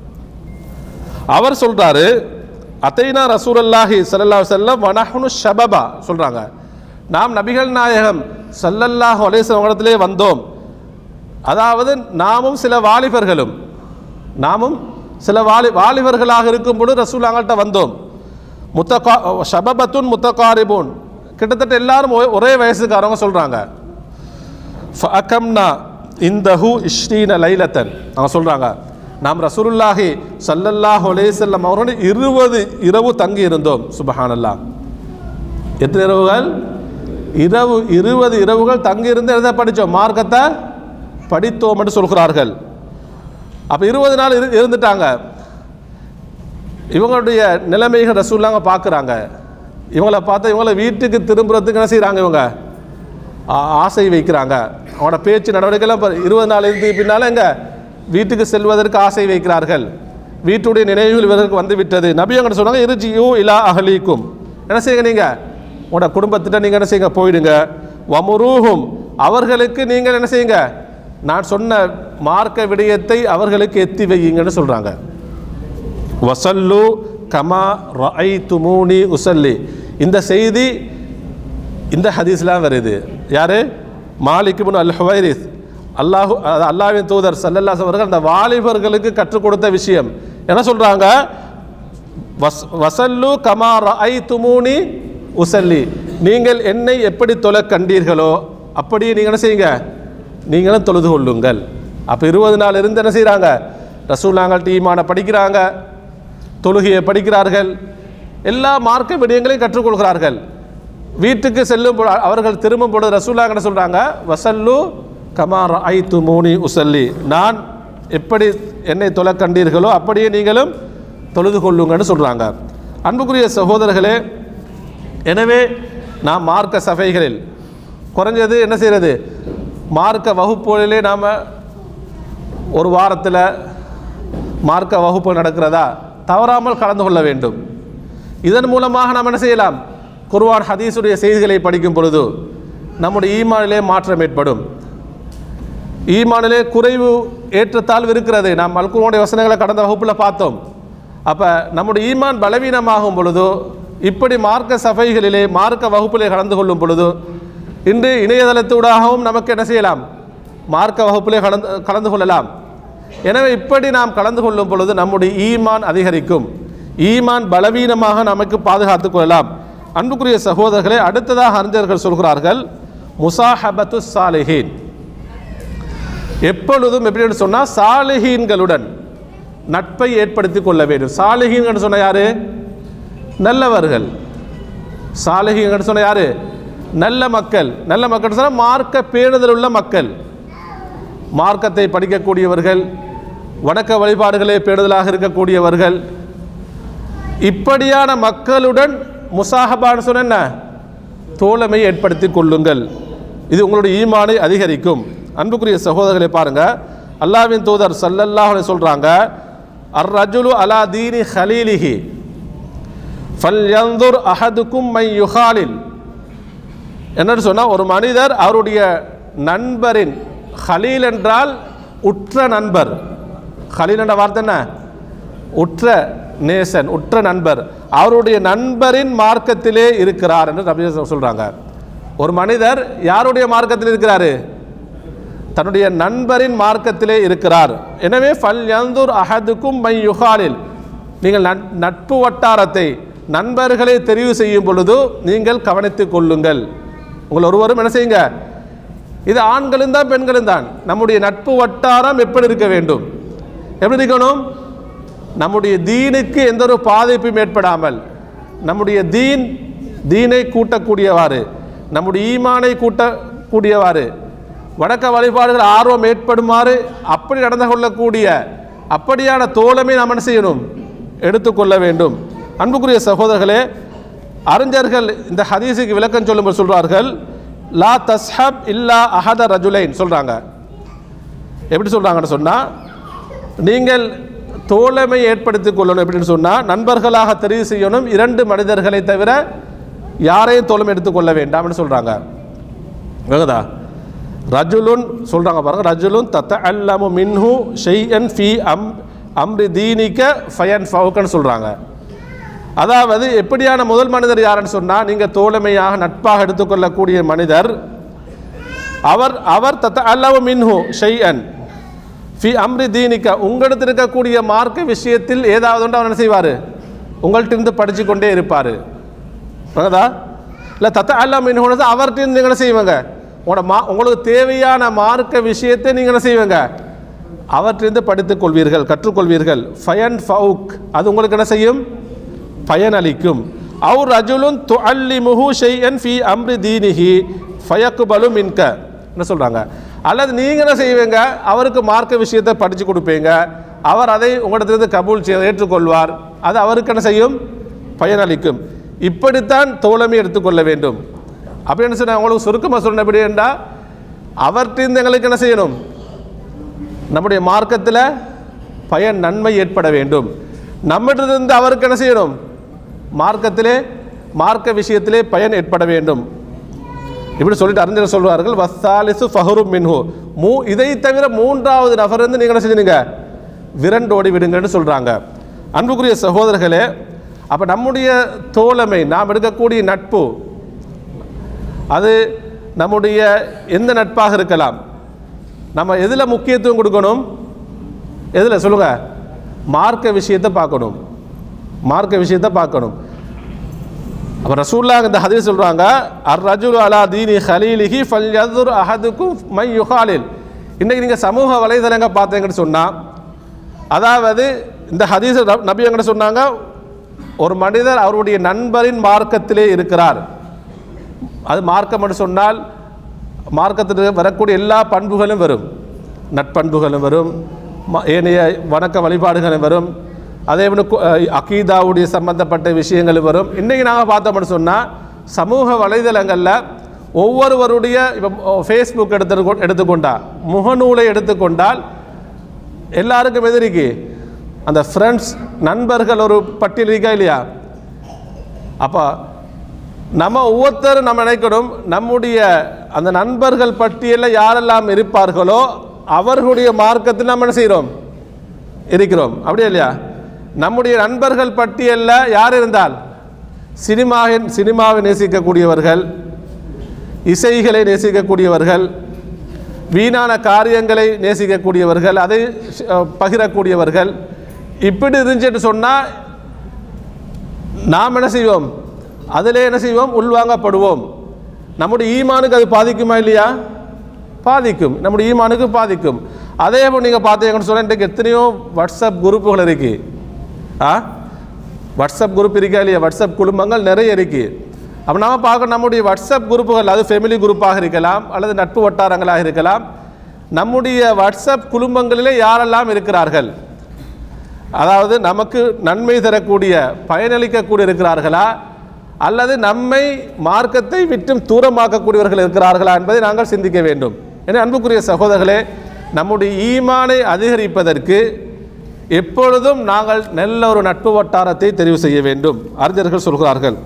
அவர் சொல்றாரு அத்தைனா ரசூலல்லாஹி ஸல்லல்லாஹு அலைஹி வஸல்லம் வனஹ்னு ஷபபா சொல்றாங்க நாம் நபிகள் நாயகம் ஸல்லல்லாஹு அலைஹி வஸல்லம் இடத்திலே வந்தோம் அதாவது நாமும் சில வாலிபர்களும் நாமும் சில வாலி வாலிபர்களாக இருக்கும் பொழுது ரசூலாங்கள்ட்ட வந்தோம் முத்தகா ஷபபத்துன் முத்தகாரிபூன் கிட்டத்தட்ட எல்லாரும் ஒரே- ஒரே வயசுக்காரவங்க சொல்கிறாங்க ஃபஅகம்னா இந்தஹு இஷ்ரீன லைலத்தன் அவங்க சொல்கிறாங்க நாம் ரசூலுல்லாஹி ஸல்லல்லாஹு அலைஹி வஸல்லம் அவரோடு இருபது இரவு தங்கி இருந்தோம் சுபஹானல்லாஹ் எத்தனை இரவுகள் இரவு இருபது இரவுகள் தங்கி இருந்து எதை படித்தோம் மார்க்கத்தை படித்தோம் என்று சொல்கிறார்கள் அப்போ இருபது நாள் இரு இருந்துட்டாங்க இவங்களுடைய நிலைமைகள் ரசூல்லாங்க பார்க்குறாங்க இவங்கள பார்த்தா இவங்கள வீட்டுக்கு திரும்புறதுக்கு என்ன செய்கிறாங்க இவங்க ஆ- ஆசை வைக்கிறாங்க அவனோட பேச்சு நடவடிக்கைலாம் பாரு, இருபது நாள் இருந்து பின்னால் எங்க வீட்டுக்கு செல்வதற்கு ஆசை வைக்கிறார்கள் வீட்டுடைய நினைவுகள் இவர்களுக்கு வந்து விட்டது நபி அங்கே சொன்னாங்க இருஜியூ இலா அகலீக்கும் என்ன செய்யுங்க நீங்கள் உங்களோட குடும்பத்திட்ட நீங்கள் என்ன செய்யுங்க போயிடுங்க வமுரூஹும் அவர்களுக்கு நீங்கள் என்ன செய்யுங்க நான் சொன்ன மார்க்க விடயத்தை அவர்களுக்கு எத்தி வையுங்கன்னு சொல்கிறாங்க வசல்லு கமா ரஐ துமூனி உசல்லி இந்த செய்தி இந்த ஹதீஸ்லாம் வருது யாரு மாலிக் இப்னு அல் ஹுவைரிஸ் அல்லாஹு அஹ் அல்லாஹ்வின் தூதர் சல்லல்லாஹு அவர்கள் அந்த வாலிபர்களுக்கு கற்றுக் கொடுத்த விஷயம் என்ன சொல்றாங்க வஸ் வசல்லு கமா ரஐ துமூனி உசல்லி நீங்கள் என்னை எப்படி தொலை கண்டீர்களோ அப்படியே நீங்கள் என்ன செய்யுங்க நீங்களும் தொழுது கொள்ளுங்கள் அப்போ இருபது நாள் இருந்து என்ன செய்கிறாங்க ரசூலாங்கள் டீமான படிக்கிறாங்க தொழுகையை படிக்கிறார்கள் எல்லா மார்க்க விடயங்களையும் கற்றுக்கொள்கிறார்கள் வீட்டுக்கு செல்லும் பொழுது அவர்கள் திரும்பும் பொழுது ரசூலாங்க என்ன சொல்கிறாங்க வசல்லு கமார் ஐ து மோனி உசல்லி நான் எப்படி என்னை தொலை கண்டீர்களோ அப்படியே நீங்களும் தொழுது கொள்ளுங்கன்னு சொல்கிறாங்க அன்புக்குரிய சகோதரர்களே எனவே நாம் மார்க்க சபைகளில் குறைஞ்சது என்ன செய்கிறது மார்க்க வகுப்புகளிலே நாம் ஒரு வாரத்தில் மார்க்க வகுப்பு நடக்கிறதா தவறாமல் கலந்து கொள்ள வேண்டும் இதன் மூலமாக நாம் என்ன செய்யலாம் குர்ஆன் ஹதீஸுடைய செய்திகளை படிக்கும் பொழுது நம்முடைய ஈமானிலே மாற்றம் ஏற்படும் ஈமானிலே குறைவு ஏற்றத்தாழ்வு இருக்கிறது நாம் அல்குர்ஆனுடைய வசனங்களை கடந்த வகுப்பில் பார்த்தோம் அப்போ நம்முடைய ஈமான் பலவீனமாகும் பொழுது இப்படி மார்க்க சபைகளிலே மார்க்க வகுப்பிலே கலந்து கொள்ளும் பொழுது இன்று இணையதளத்தூடாகவும் நமக்கு என்ன செய்யலாம் மார்க்க வகுப்பிலே கலந்து கலந்து கொள்ளலாம் எனவே இப்படி நாம் கலந்து கொள்ளும் பொழுது நம்முடைய ஈமான் அதிகரிக்கும் ஈமான் பலவீனமாக நமக்கு பாதுகாத்துக் கொள்ளலாம் அன்புக்குரிய சகோதரர்களே அடுத்ததாக அறிஞர்கள் சொல்கிறார்கள் முசாஹபத்து சாலிஹீன் எப்பொழுதும் எப்படின்னு சொன்னால் சாலிஹீன்களுடன் நட்பை ஏற்படுத்தி கொள்ள வேண்டும் சாலிஹீன்கள் சொன்ன யாரு நல்லவர்கள் சாலிஹீன்கள் சொன்ன யாரு நல்ல மக்கள் நல்ல மக்கள் சொன்னால் மார்க்க பேணுதல் உள்ள மக்கள் மார்க்கத்தை படிக்கக்கூடியவர்கள் வணக்க வழிபாடுகளே பேணுதலாக இருக்கக்கூடியவர்கள் இப்படியான மக்களுடன் முசாஹபான்னு சொன்ன என்ன தோழமை ஏற்படுத்தி கொள்ளுங்கள் இது உங்களுடைய ஈமானை அதிகரிக்கும் அன்புக்குரிய சகோதரர்களை பாருங்க அல்லாவின் தூதர் சல்லல்லாஹ் அலைஹி சொல்றாங்க அர் ரஜுலு அலா தீனி ஹலீலிஹி ஃபல் யந்துர் அஹதுக்கும் மை யுஹாலில் என்னன்னு சொன்னால் ஒரு மனிதர் அவருடைய நண்பரின் ஹலீல் என்றால் உற்ற நண்பர் ஹலீல் என்ற வார்த்தை என்ன உற்ற நேசன் உற்ற நண்பர் அவருடைய நண்பரின் மார்க்கத்திலே இருக்கிறார் என்று நபி சொல்றாங்க ஒரு மனிதர் யாருடைய மார்க்கத்தில் இருக்கிறாரு தன்னுடைய நண்பரின் மார்க்கத்திலே இருக்கிறார் எனவே ஃபல் யந்துர் அஹதுக்கும் மை யுகாலில் நீங்கள் நட்- நட்பு வட்டாரத்தை நண்பர்களை தெரிவு செய்யும் பொழுது நீங்கள் கவனித்துக் கொள்ளுங்கள் உங்கள் ஒருவரும் என்ன செய்யுங்க இது ஆண்களும் தான் பெண்களும் தான் நம்முடைய நட்பு வட்டாரம் எப்படி இருக்க வேண்டும் எப்படி இருக்கணும் நம்முடைய தீனுக்கு எந்த ஒரு பாதிப்பும் ஏற்படாமல் நம்முடைய தீன் தீனை கூட்டக்கூடியவாறு நம்முடைய ஈமானை கூட்டக்கூடியவாறு வணக்க வழிபாடுகள் ஆர்வம் ஏற்படுமாறு அப்படி நடந்து கொள்ளக்கூடிய அப்படியான தோழமை நாம் என்ன செய்யணும் எடுத்துக்கொள்ள வேண்டும் அன்புக்குரிய சகோதரர்களே அறிஞர்கள் இந்த ஹதீஸுக்கு விளக்கம் சொல்லும்போது சொல்றார்கள் லா தஸ்ஹப் இல்லா அஹத ரஜுலைன் சொல்றாங்க எப்படி சொல்றாங்கன்னு சொன்னா நீங்கள் தோழமை ஏற்படுத்திக் கொள்ளணும் எப்படின்னு சொன்னால் நண்பர்களாக தெரிவு செய்யணும் இரண்டு மனிதர்களை தவிர யாரையும் தோழமை எடுத்துக்கொள்ள வேண்டாம்னு சொல்கிறாங்க வேகுதா ரஜுலுன் சொல்கிறாங்க பாருங்க ரஜுலுன் தத்த அல்லமு மின்ஹு ஷெய்யன் ஃபி அம் அம்ரி தீனிக்க ஃபயன் ஃபவுக்கன்னு சொல்கிறாங்க அதாவது எப்படியான முதல் மனிதர் யாருன்னு சொன்னால் நீங்கள் தோழமையாக நட்பாக எடுத்துக்கொள்ளக்கூடிய மனிதர் அவர் அவர் தத்த அல்லவு மின்ஹு ஷெய்யன் ஃபி அம்ரி தீனிக்க உங்களிடத்தில் இருக்கக்கூடிய மார்க்க விஷயத்தில் ஏதாவது ஒன்று அவர் என்ன செய்வார் உங்கள்கிட்ட இருந்து படித்து கொண்டே இருப்பார் புரியுதா இல்லை தத்த அல்ல மின்ஹுனது அவர்கிட்ட இருந்து நீங்கள் என்ன செய்வாங்க உங்களோட மா உங்களுக்கு தேவையான மார்க்க விஷயத்தை நீங்கள் என்ன செய்வீங்க அவற்றிலிருந்து படித்துக் கொள்வீர்கள் கற்றுக்கொள்வீர்கள் ஃபயன் ஃபவுக் அது உங்களுக்கு என்ன செய்யும் பயனளிக்கும் அவுர் ரஜுலுன் துஅல்லிமுஹு ஷைஅன் ஃபி அம்ரி தீனிஹி ஃபயக்பலு மின்க என்ன சொல்கிறாங்க அல்லது நீங்கள் என்ன செய்வீங்க அவருக்கு மார்க்க விஷயத்தை படித்து கொடுப்பீங்க அவர் அதை உங்களிடத்திலிருந்து கபூல் செய்ய ஏற்றுக்கொள்வார் அது அவருக்கு என்ன செய்யும் பயனளிக்கும் இப்படித்தான் தோழமை எடுத்துக்கொள்ள வேண்டும் அப்படின்னு சொன்னால் உங்களுக்கு சுருக்கமாக சொன்ன எப்படி என்றால் அவர்கிட்ட எங்களுக்கு என்ன செய்யணும் நம்முடைய மார்க்கத்தில் பயன் நன்மை ஏற்பட வேண்டும் நம்மிடத்திலிருந்து அவருக்கு என்ன செய்யணும் மார்க்கத்திலே மார்க்க விஷயத்திலே பயன் ஏற்பட வேண்டும் இப்படி சொல்லிட்டு அறிஞர் சொல்வார்கள் வஸ்தாலிசு ஃபஹரும் மின்ஹு மூ இதை தவிர மூன்றாவது நபர் வந்து நீங்கள் என்ன செஞ்சீங்க விரண்டோடி விடுங்கன்னு சொல்கிறாங்க அன்புக்குரிய சகோதரர்களே அப்போ நம்முடைய தோழமை நாம் எடுக்கக்கூடிய நட்பு அது நம்முடைய எந்த நட்பாக இருக்கலாம் நம்ம எதில் முக்கியத்துவம் கொடுக்கணும் எதில் சொல்லுங்க மார்க்க விஷயத்தை பார்க்கணும் மார்க்க விஷயத்தை பார்க்கணும் அப்போ ரசூல்லா இந்த ஹதீஸ் சொல்கிறாங்க அர் ரஜுல் அலா தீனி ஹலீலிஹி ஃபல் யதுர் அஹதுக்கும் மை யுகாலில் இன்றைக்கி நீங்கள் சமூக வலைதளங்க பார்த்தீங்கன்னு சொன்னால் அதாவது இந்த ஹதீஸ் நபி- நபி எங்கிட்ட சொன்னாங்க ஒரு மனிதர் அவருடைய நண்பரின் மார்க்கத்திலே இருக்கிறார் அது மார்க்கம் என்று சொன்னால் மார்க்கத்தில் வரக்கூடிய எல்லா பண்புகளும் வரும் நட்பண்புகளும் வரும் ம- ஏனைய வணக்க வழிபாடுகளும் வரும் அதே போல கு- அஹ் அகீதாவுடைய சம்பந்தப்பட்ட விஷயங்களும் வரும் இன்றைக்கி நாங்கள் பார்த்தோம்னு சொன்னால் சமூக வலைதளங்களில் ஒவ்வொருவருடைய இப்போ ஃபேஸ்புக் எடுத்து எடுத்துக்கொண்டா முகநூலை எடுத்துக்கொண்டால் எல்லாருக்கும் எதிரிக்கு அந்த ஃப்ரெண்ட்ஸ் நண்பர்கள் ஒரு பட்டியல் இருக்கா இல்லையா அப்போ நம்ம ஒவ்வொருத்தரும் நம்ம நினைக்கணும் நம்முடைய அந்த நண்பர்கள் பட்டியலில் யாரெல்லாம் இருப்பார்களோ அவர்களுடைய மார்க்கத்தில் நம்ம என்ன செய்கிறோம் இருக்கிறோம் அப்படியா இல்லையா நம்முடைய நண்பர்கள் பட்டியலில் யார் இருந்தால் சினிமாவின் சினிமாவை நேசிக்கக்கூடியவர்கள் இசைகளை நேசிக்கக்கூடியவர்கள் வீணான காரியங்களை நேசிக்கக்கூடியவர்கள் அதை அஹ், பகிரக்கூடியவர்கள் இப்படி இருந்துச்சுன்னு சொன்னால் நாம் என்ன செய்வோம் அதிலே என்ன செய்வோம் உள்வாங்கப்படுவோம் நம்முடைய ஈமானுக்கு அது பாதிக்குமா இல்லையா பாதிக்கும் நம்முடைய ஈமானுக்கு பாதிக்கும் அதே போல் நீங்கள் பார்த்தீங்கன்னு சொன்னால் இன்றைக்கு எத்தனையோ வாட்ஸ்அப் குரூப்புகள் இருக்கு ஆ வாட்ஸ்அப் குரூப் இருக்கா இல்லையா வாட்ஸ்அப் குடும்பங்கள் நிறைய இருக்கு அப்போ நாம பார்க்க நம்முடைய வாட்ஸ்அப் குரூப்புகள் அது ஃபேமிலி குரூப்பாக இருக்கலாம் அல்லது நட்பு வட்டாரங்களாக இருக்கலாம் நம்முடைய வாட்ஸ்அப் குடும்பங்களிலே யாரெல்லாம் இருக்கிறார்கள் அதாவது நமக்கு நன்மை தரக்கூடிய பயனளிக்கக்கூடிய இருக்கிறார்களா அல்லது நம்மை மார்க்கத்தை விட்டும் தூரமாக்கக்கூடியவர்கள் இருக்கிறார்களா என்பதை நாங்கள் சிந்திக்க வேண்டும் என அன்புக்குரிய சகோதரர்களே நம்முடைய ஈமானை அதிகரிப்பதற்கு எப்பொழுதும் நாங்கள் நல்ல ஒரு நட்பு வட்டாரத்தை தெரிவு செய்ய வேண்டும் அறிஞர்கள் சொல்கிறார்கள்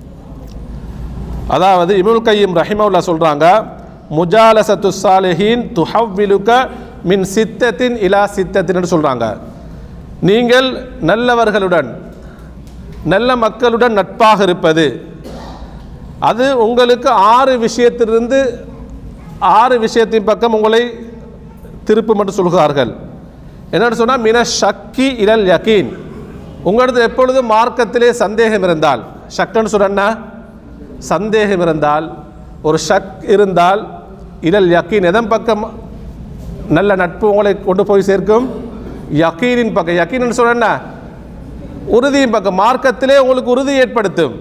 அதாவது இமுல் கையும் ரஹிமவுல்லா சொல்கிறாங்க முஜாலசத்து சாலிஹீன் துஹவ்விலுக மின் சித்தத்தின் இலா சித்தத்தின்னு சொல்கிறாங்க நீங்கள் நல்லவர்களுடன் நல்ல மக்களுடன் நட்பாக இருப்பது அது உங்களுக்கு ஆறு விஷயத்திலிருந்து ஆறு விஷயத்தின் பக்கம் உங்களை திருப்பும் என்று சொல்கிறார்கள் என்னன்னு சொன்னால் மின ஷக்கி இலல் யகீன் உங்களது எப்பொழுதும் மார்க்கத்திலே சந்தேகம் இருந்தால் ஷக்குன்னு சொன்னா சந்தேகம் இருந்தால் ஒரு ஷக் இருந்தால் இலல் யக்கீன் எதன் பக்கம் நல்ல நட்பு உங்களை கொண்டு போய் சேர்க்கும் யக்கீனின் பக்கம் யக்கீன் சொன்னா உறுதியின் பக்கம் மார்க்கத்திலே உங்களுக்கு உறுதி ஏற்படுத்தும்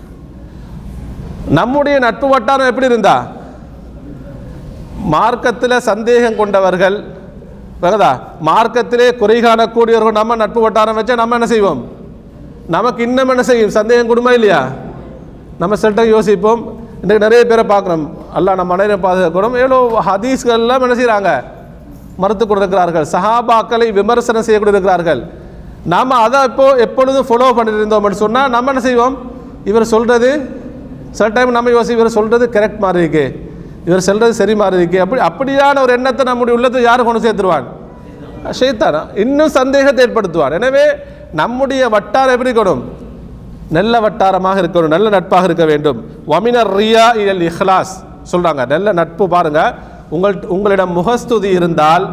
நம்முடைய நட்பு வட்டாரம் எப்படி இருந்தா மார்க்கத்தில் சந்தேகம் கொண்டவர்கள் வேறதா மார்க்கத்திலே குறை காணக்கூடியவர்கள் நம்ம நட்பு வட்டாரம் வச்சா நம்ம என்ன செய்வோம் நமக்கு இன்னும் என்ன செய்யும் சந்தேகம் கொடுமா இல்லையா நம்ம சில யோசிப்போம் இன்றைக்கு நிறைய பேரை பார்க்குறோம் அல்லாஹ் நம்ம அனைவரும் பாதுகாக்கணும் எவ்வளோ ஹதீஸ்கள்லாம் என்ன செய்கிறாங்க மறுத்து கொண்டிருக்கிறார்கள் சஹாபாக்களை விமர்சனம் செய்ய கொண்டிருக்கிறார்கள் நாம் அதை இப்போ எப்பொழுதும் ஃபாலோ பண்ணிட்டு இருந்தோம்னு சொன்னால் நம்ம என்ன செய்வோம் இவர் சொல்கிறது சில டைம் நம்ம யோசி இவர் சொல்கிறது கரெக்ட் மாதிரி இருக்கு இவர் சொல்கிறது சரி மாதிரி இருக்கு அப்படி அப்படியான ஒரு எண்ணத்தை நம்முடைய உள்ளத்தை யார் கொண்டு சேர்த்துருவான் ஷைத்தானா இன்னும் சந்தேகத்தை ஏற்படுத்துவான் எனவே நம்முடைய வட்டாரம் எப்படி இருக்கணும் நல்ல வட்டாரமாக இருக்கணும் நல்ல நட்பாக இருக்க வேண்டும் வமினர் ரியா இல் இஹ்லாஸ் சொல்கிறாங்க நல்ல நட்பு பாருங்க உங்கள் உங்களிடம் முகஸ்துதி இருந்தால்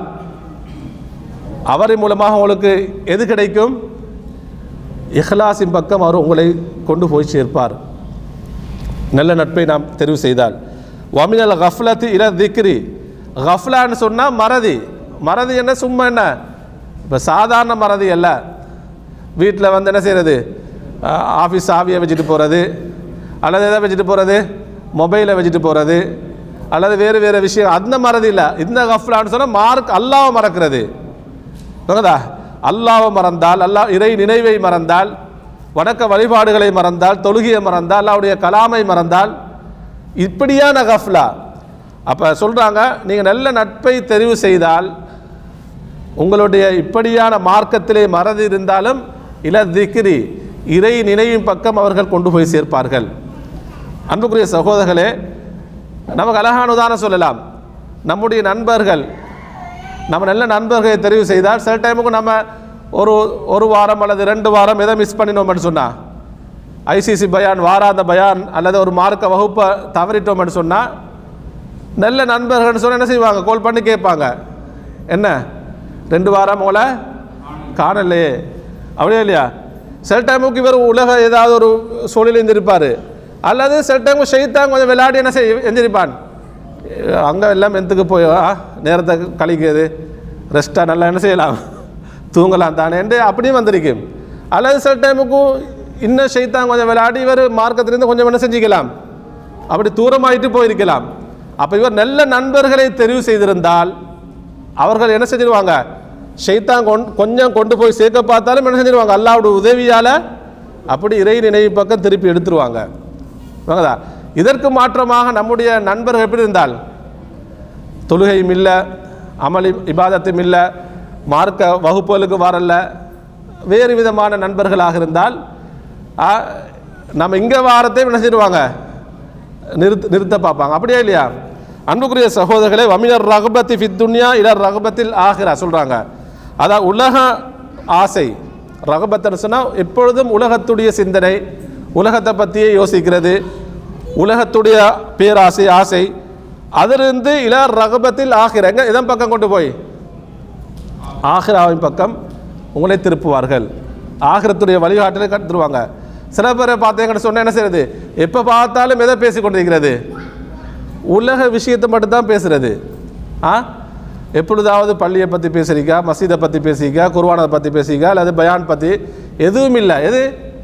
அவரின் மூலமாக உங்களுக்கு எது கிடைக்கும் இஹ்லாஸின் பக்கம் அவர் உங்களை கொண்டு போய் சேர்ப்பார் நல்ல நட்பை நாம் தெரிவு செய்தால் வமினல் கஃப்லத்து இல திக்ரி கஃப்லான்னு சொன்னால் மறதி மறதி என்ன சும்மா என்ன இப்போ சாதாரண மறதி அல்ல வீட்டில் வந்து என்ன செய்கிறது ஆஃபீஸ் ஆவியை வச்சுட்டு போகிறது அல்லது எதை வச்சுட்டு போகிறது மொபைலை வச்சுட்டு போகிறது அல்லது வேறு வேறு விஷயம் அந்த மறதி இல்லை இந்த கஃப்லான்னு சொன்னால் மார்க் அல்லாவை மறக்கிறது புரியுதா அல்லாவை மறந்தால் அல்லாஹ் இறை நினைவை மறந்தால் வணக்க வழிபாடுகளை மறந்தால் தொழுகையை மறந்தால் அல்லாவுடைய கலாமை மறந்தால் இப்படியான கஃப்லா அப்போ சொல்கிறாங்க நீங்கள் நல்ல நட்பை தெரிவு செய்தால் உங்களுடைய இப்படியான மார்க்கத்திலே மறதி இருந்தாலும் இல திக்ரி இறை நினைவின் பக்கம் அவர்கள் கொண்டு போய் சேர்ப்பார்கள் அன்புக்குரிய சகோதரர்களே நமக்கு அழகான உதாரணம் சொல்லலாம் நம்முடைய நண்பர்கள் நம்ம நல்ல நண்பர்களை தெரிவு செய்தால் சில டைமுக்கு நம்ம ஒரு ஒரு வாரம் அல்லது ரெண்டு வாரம் எதை மிஸ் பண்ணினோம்னு சொன்னால் ஐசிசி பயான் வாராத பயான் அல்லது ஒரு மார்க்க வகுப்பை தவறிட்டோம்னு சொன்னால் நல்ல நண்பர்கள்னு சொன்னால் என்ன செய்வாங்க கால் பண்ணி கேட்பாங்க என்ன ரெண்டு வாரம் உங்களை காணலையே அப்படியே இல்லையா சில டைமுக்கு இவர் உலக ஏதாவது ஒரு சூழலில் இருந்திருப்பார் அல்லது சில டைம் ஷெய்தான் கொஞ்சம் விளையாடி என்ன செய்ய எந்திரிப்பான் அங்கே எல்லாம் எந்துக்கு போய் ஆ, நேரத்தை கழிக்கிறது ரெஸ்ட்டாக நல்லா என்ன செய்யலாம் தூங்கலாம் தானேன்ட்டு அப்படியும் வந்திருக்கும் அல்லது சில டைமுக்கும் இன்னும் ஷெய்தான் கொஞ்சம் விளையாடி இவர் மார்க்கத்திலிருந்து கொஞ்சம் என்ன செஞ்சுக்கலாம் அப்படி தூரமாயிட்டு போயிருக்கலாம் அப்போ இவர் நல்ல நண்பர்களை தெரிவு செய்திருந்தால் அவர்கள் என்ன செஞ்சிருவாங்க ஷைத்தான் கொண் கொஞ்சம் கொண்டு போய் சேர்க்க பார்த்தாலும் என்ன செஞ்சிருவாங்க அல்லாவுடைய உதவியால் அப்படி இறை நினைவு பக்கம் திருப்பி எடுத்துருவாங்க வாங்கதா இதற்கு மாற்றமாக நம்முடைய நண்பர்கள் எப்படி இருந்தால் தொழுகையும் இல்லை அமளி இபாதத்தும் இல்லை மார்க்க வகுப்புகளுக்கு வரல வேறு விதமான நண்பர்களாக இருந்தால் ஆ, நம்ம இங்கே வாரத்தை என்ன செய்வாங்க நிறுத்த நிறுத்த பார்ப்பாங்க அப்படியா இல்லையா அன்புக்குரிய சகோதரர்களே வமினர் ரகுபத்தி ஃபித்துன்யா இலர் ரகுபத்தில் ஆகிரா சொல்கிறாங்க அதான் உலக ஆசை ரகுபத்துன்னு சொன்னால் எப்பொழுதும் உலகத்துடைய சிந்தனை உலகத்தை பற்றியே யோசிக்கிறது உலகத்துடைய பேராசை ஆசை அதிலிருந்து இலர் ரகுபத்தில் ஆகிறங்க இதன் பக்கம் கொண்டு போய் ஆஹிராவின் பக்கம் உங்களை திருப்புவார்கள் ஆகிரத்துடைய வழிகாட்டலை கற்றுருவாங்க சில பேரை பார்த்தீங்கன்னு சொன்னால் என்ன செய்யறது எப்போ பார்த்தாலும் எதை பேசி கொண்டிருக்கிறது உலக விஷயத்தை மட்டும்தான் பேசுறது ஆ எப்பொழுதாவது பள்ளியை பற்றி பேசுறீங்க மசீதை பற்றி பேசிக்க குர்வானை பற்றி பேசிக்க அல்லது பயான் பற்றி எதுவும் இல்லை எது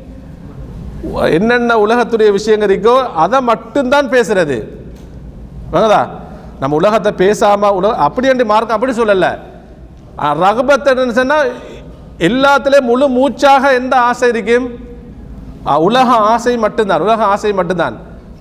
என்னென்ன உலகத்துடைய விஷயங்கள் இருக்கோ அதை மட்டும்தான் பேசுறது வாங்கதா நம்ம உலகத்தை பேசாம உலக அப்படி என்று மார்க் அப்படி சொல்லலை ரகுபத்துன்னு சொன்னால் எல்லாத்துலேயும் முழு மூச்சாக எந்த ஆசை இருக்கும் ஆ, உலக ஆசை மட்டும்தான் உலக ஆசை மட்டும்தான்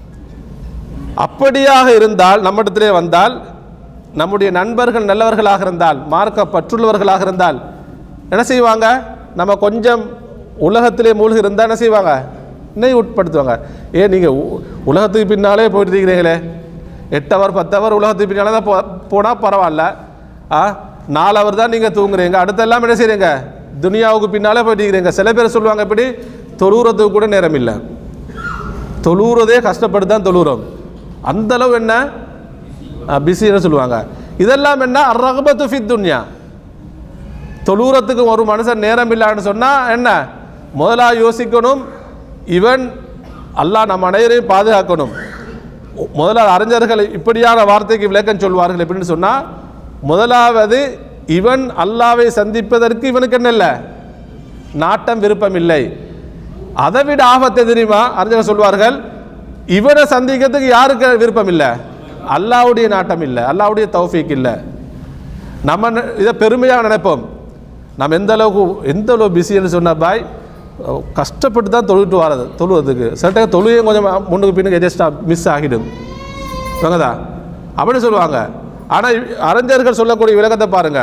அப்படியாக இருந்தால் நம்மிடத்திலே வந்தால் நம்முடைய நண்பர்கள் நல்லவர்களாக இருந்தால் மார்க்க பற்றுள்ளவர்களாக இருந்தால் என்ன செய்வாங்க நம்ம கொஞ்சம் உலகத்திலே மூழ்கி இருந்தால் என்ன செய்வாங்க இன்னும் உட்படுத்துவாங்க ஏன் நீங்கள் உலகத்துக்கு பின்னாலே போயிட்டு இருக்கிறீங்களே எட்டு அவர் பத்து அவர் உலகத்துக்கு பின்னாலே தான் போ போனால் பரவாயில்ல ஆ நாலு அவர் தான் நீங்கள் தூங்குறீங்க அடுத்தெல்லாம் என்ன செய்றீங்க துனியாவுக்கு பின்னாலே போயிட்டு இருக்கிறீங்க சில பேர் சொல்லுவாங்க இப்படி தொழுகிறதுக்கு கூட நேரம் இல்லை தொழுகிறதே கஷ்டப்பட்டு தான் தொழுகிறோம் அந்த அளவு என்ன பிஸின்னு சொல்லுவாங்க இதெல்லாம் என்ன ரகபத்து ஃபித் துன்யா தொழுகிறதுக்கு ஒரு மனுஷன் நேரம் இல்லான்னு சொன்னால் என்ன முதலா யோசிக்கணும் இவன் அல்லாஹ் நம் அனைவரையும் பாதுகாக்கணும் முதலாவது அறிஞர்கள் இப்படியான வார்த்தைக்கு விளக்கம் சொல்வார்கள் எப்படின்னு சொன்னால் முதலாவது இவன் அல்லாவை சந்திப்பதற்கு இவனுக்கு என்ன இல்லை நாட்டம் விருப்பம் இல்லை அதை விட ஆபத்து எது தெரியுமா அறிஞர்கள் சொல்வார்கள் இவனை சந்திக்கிறதுக்கு யாருக்கு விருப்பம் இல்லை அல்லாவுடைய நாட்டம் இல்லை அல்லாவுடைய தௌஃபீக் இல்லை நம்ம ந- இதை பெருமையாக நினைப்போம் நம்ம எந்த அளவுக்கு எந்த அளவு பிஸின்னு சொன்ன பாய் அஹ், கஷ்டப்பட்டு தான் தொழுட்டு வர்றது தொழுவதுக்கு சில டைம் தொழுகையும் கொஞ்சம் முன்னுக்கு பின்னுக்கு எஜஸ்டாக மிஸ் ஆகிடும் வாங்கதா அப்படி சொல்லுவாங்க ஆனால் அறிஞர்கள் சொல்லக்கூடிய விளக்கத்தை பாருங்க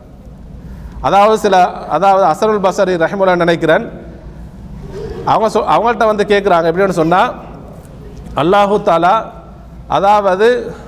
அதாவது சில அதாவது அசருல் பசரி ரஹிமுல்லா நினைக்கிறேன் அவங்க சொ அவங்கள்ட்ட வந்து கேட்குறாங்க எப்படின்னு சொன்னால் அல்லாஹு தாலா அதாவது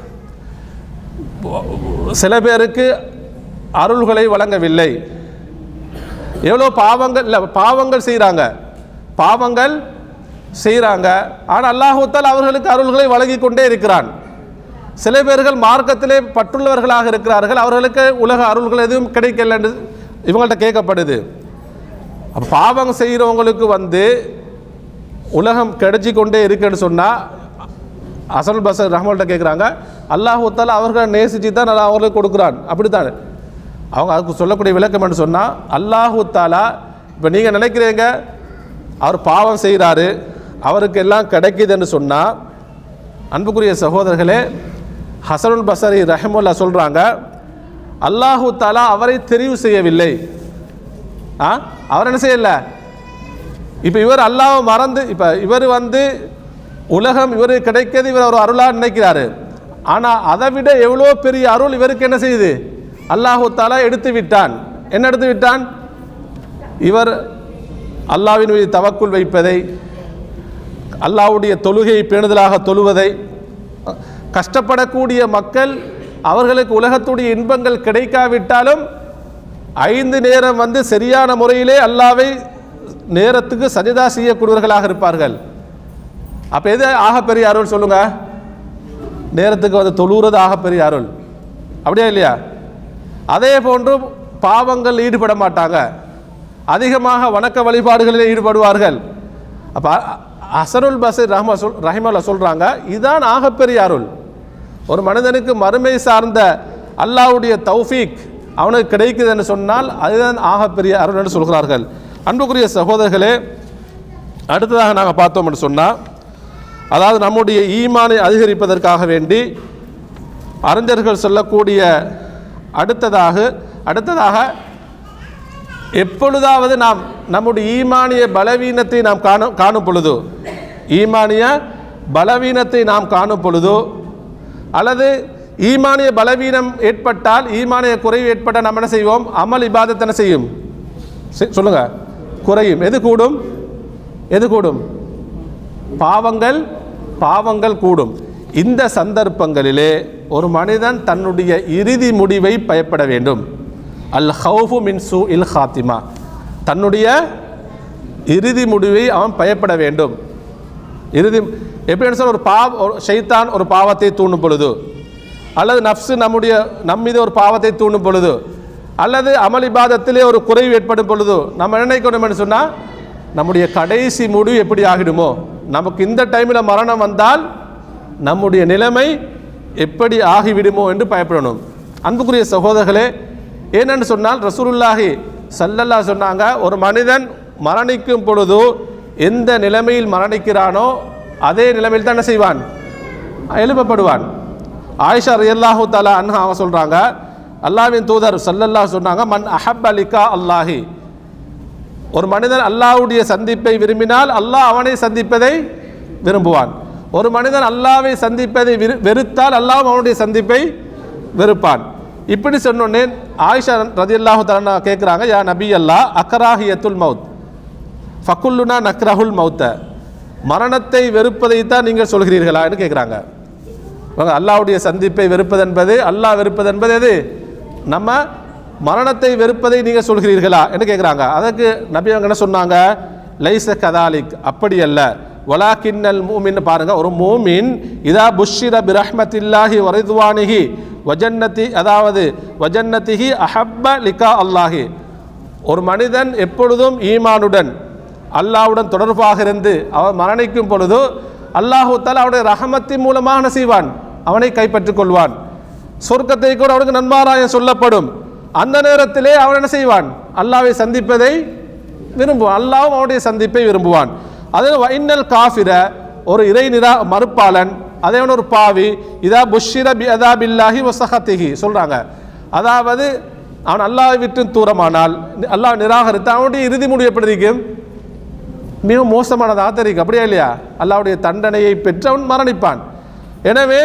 சில பேருக்கு அருள்களை வழங்கவில்லை எவ்வளோ பாவங்கள் இல்லை பாவங்கள் செய்கிறாங்க பாவங்கள் செய்கிறாங்க ஆனால் அல்லாஹுத்தால் அவர்களுக்கு அருள்களை வழங்கி கொண்டே இருக்கிறான் சில பேர்கள் மார்க்கத்திலே பற்றுள்ளவர்களாக இருக்கிறார்கள் அவர்களுக்கு உலக அருள்கள் எதுவும் கிடைக்கல என்று இவங்கள்ட்ட கேட்கப்படுது அப்போ பாவம் செய்கிறவங்களுக்கு வந்து உலகம் கிடைச்சி கொண்டே இருக்குன்னு சொன்னால் அசல் பசர் ரஹ்மல்கிட்ட கேட்குறாங்க அல்லாஹூத்தால் அவர்களை நேசித்து தான் நல்லா அவர்களுக்கு கொடுக்குறான் அப்படித்தான் அவங்க அதுக்கு சொல்லக்கூடிய விளக்கம் என்று சொன்னால் அல்லாஹு தாலா இப்போ நீங்கள் நினைக்கிறீங்க அவர் பாவம் செய்கிறாரு அவருக்கு எல்லாம் கிடைக்குதுன்னு சொன்னால் அன்புக்குரிய சகோதரர்களே ஹசனுல் பசரி ரஹமுல்லா சொல்கிறாங்க அல்லாஹு தாலா அவரை தெரிவு செய்யவில்லை ஆ அவர் என்ன செய்யல இப்போ இவர் அல்லாஹ்வை மறந்து இப்போ இவர் வந்து உலகம் இவர் கிடைக்கிறது இவர் ஒரு அருளாக நினைக்கிறாரு ஆனால் அதை விட எவ்வளோ பெரிய அருள் இவருக்கு என்ன செய்யுது அல்லாஹு தாலா எடுத்து விட்டான் என்ன எடுத்து விட்டான் இவர் அல்லாஹ்வின் மீது தவக்குள் வைப்பதை அல்லாஹ்வுடைய தொழுகையை பேணுதலாக தொழுவதை கஷ்டப்படக்கூடிய மக்கள் அவர்களுக்கு உலகத்துடைய இன்பங்கள் கிடைக்காவிட்டாலும் ஐந்து நேரம் வந்து சரியான முறையிலே அல்லாவை நேரத்துக்கு சஜிதா செய்யக்கூடியவர்களாக இருப்பார்கள் அப்போ எது ஆகப்பெரிய அருள் சொல்லுங்க நேரத்துக்கு வந்து தொழுகிறது ஆகப்பெரிய அருள் அப்படியா இல்லையா அதே போன்று பாவங்கள் ஈடுபட மாட்டாங்க அதிகமாக வணக்க வழிபாடுகளில் ஈடுபடுவார்கள் அப்போ அசருல் பசீர் ரஹ்மா சொல் ரஹிமல்லா சொல்கிறாங்க இதுதான் ஆகப்பெரிய அருள் ஒரு மனிதனுக்கு மறுமை சார்ந்த அல்லாஹ்வுடைய தௌஃபீக் அவனுக்கு கிடைக்குதுன்னு சொன்னால் அதுதான் ஆகப்பெரிய அருள் என்று சொல்கிறார்கள் அன்புக்குரிய சகோதரர்களே அடுத்ததாக நாங்கள் பார்த்தோம் என்று சொன்னால் அதாவது நம்முடைய ஈமானை அதிகரிப்பதற்காக வேண்டி அறிஞர்கள் சொல்லக்கூடிய அடுத்ததாக அடுத்ததாக எப்பொழுதாவது நாம் நம்முடைய ஈமானிய பலவீனத்தை நாம் காணும் காணும் பொழுது ஈமானிய பலவீனத்தை நாம் காணும் பொழுதோ அல்லது ஈமானிய பலவீனம் ஏற்பட்டால் ஈமானிய குறைவு ஏற்பட்டால் நம்ம என்ன செய்வோம் அமல் இபாதத் என்ன செய்யும் செ- சொல்லுங்க குறையும் எது கூடும் எது கூடும் பாவங்கள் பாவங்கள் கூடும் இந்த சந்தர்ப்பங்களிலே ஒரு மனிதன் தன்னுடைய இறுதி முடிவை பயப்பட வேண்டும் அல் ஹவுஃபு மின் சூ இல் ஹாத்திமா தன்னுடைய இறுதி முடிவை அவன் பயப்பட வேண்டும் இறுதி எப்படி சார் ஒரு பாவ ஒரு ஷைத்தான் ஒரு பாவத்தை தூண்டும் பொழுது அல்லது நஃப்ஸு நம்முடைய நம் மீது ஒரு பாவத்தை தூண்டும் பொழுது அல்லது அமல் இபாதத்திலே ஒரு குறைவு ஏற்படும் பொழுது நம்ம என்ன நினைக்கணும் சொன்னால் நம்முடைய கடைசி முடிவு எப்படி ஆகிடுமோ நமக்கு இந்த டைமில் மரணம் வந்தால் நம்முடைய நிலைமை எப்படி ஆகிவிடுமோ என்று பயப்படணும் அன்புக்குரிய சகோதரர்களே ஏனென்று சொன்னால் ரசூலுல்லாஹி சல்லல்லா சொன்னாங்க ஒரு மனிதன் மரணிக்கும் பொழுது எந்த நிலைமையில் மரணிக்கிறானோ அதே நிலைமையில் தான் என்ன செய்வான் எழுப்பப்படுவான் ஆயிஷா ரியல்லாஹு தாலா அன்ஹா அவங்க சொல்கிறாங்க அல்லாஹ்வின் தூதர் சல்லல்லாஹ் சொன்னாங்க மன் அஹப் அலிகா அல்லாஹி ஒரு மனிதன் அல்லாஹ்வுடைய சந்திப்பை விரும்பினால் அல்லாஹ் அவனை சந்திப்பதை விரும்புவான் ஒரு மனிதன் அல்லாஹ்வை சந்திப்பதை விரு வெறுத்தால் அல்லாஹ் அவனுடைய சந்திப்பை வெறுப்பான் இப்படி சொன்னோன்னே ஆயிஷா ரதியல்லாஹு தலா கேட்குறாங்க யா நபி அல்லா அக்கராஹியத்துல் மவுத் ஃபக்குல்லுனா நக்ரஹுல் மௌத்த மரணத்தை வெறுப்பதை தான் நீங்கள் சொல்கிறீர்களான்னு கேட்குறாங்க வாங்க, அல்லாஹ்வுடைய சந்திப்பை வெறுப்பது என்பது அல்லாஹ் வெறுப்பது என்பது எது நம்ம மரணத்தை வெறுப்பதை நீங்கள் சொல்கிறீர்களா என்று கேட்குறாங்க அதற்கு நபி அவங்க என்ன சொன்னாங்க லைச கதாலிக் அப்படி அல்ல வலாக்கின்னல் மூமின் பாருங்க ஒரு மூமின் இதா புஷ்ஷிர பிரஹ்மத்தில்லாஹி வரிதுவானிஹி வஜன்னதி அதாவது வஜன்னதிஹி அஹப்ப லிகா அல்லாஹி ஒரு மனிதன் எப்பொழுதும் ஈமானுடன் அல்லாஹ்வுடன் தொடர்பாக இருந்து அவன் மரணிக்கும் பொழுது அல்லாஹு தாலா அவனுடைய ரஹமத்தின் மூலமாக என்ன செய்வான் அவனை கைப்பற்றிக் கொள்வான் சொர்க்கத்தை கூட அவனுக்கு நன்மாராயம் சொல்லப்படும் அந்த நேரத்திலே அவன் என்ன செய்வான் அல்லாஹ்வை சந்திப்பதை விரும்புவான் அல்லாஹ்வும் அவனுடைய சந்திப்பை விரும்புவான் அது வைன்னல் காஃபிர ஒரு இறை நிரா மறுப்பாளன் அதே ஒரு பாவி இதா புஷ்ஷிர பி அதாபில்லாஹி வசஹத்திஹி சொல்றாங்க அதாவது அவன் அல்லாஹ்வை விட்டு தூரமானால் அல்லாஹ் நிராகரித்து அவனுடைய இறுதி முடிவு எப்படி இருக்கும் மிகவும் மோசமானதாக தெரியும் அப்படியா இல்லையா அல்லாஹ்வுடைய தண்டனையை பெற்று அவன் மரணிப்பான் எனவே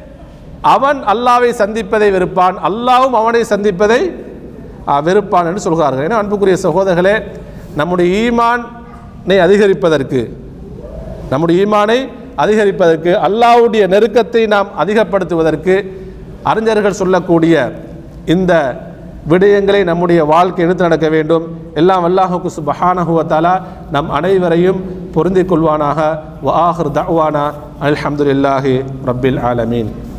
அவன் அல்லாவை சந்திப்பதை வெறுப்பான் அல்லாவும் அவனை சந்திப்பதை ஆ, வெறுப்பான் என்று சொல்கிறார்கள் ஏன்னா அன்புக்குரிய சகோதரர்களே நம்முடைய ஈமானை அதிகரிப்பதற்கு நம்முடைய ஈமானை அதிகரிப்பதற்கு அல்லாஹ்வுடைய நெருக்கத்தை நாம் அதிகப்படுத்துவதற்கு அறிஞர்கள் சொல்லக்கூடிய இந்த விடயங்களை நம்முடைய வாழ்க்கை எடுத்து நடக்க வேண்டும் எல்லாம் அல்லாஹுக்கு சுபஹானஹு வ தஆலா நம் அனைவரையும் பொருந்திக் கொள்வானாக வ ஆஹிர் தஅவானா அல்ஹம்துலில்லாஹி ரப்பில் ஆலமீன்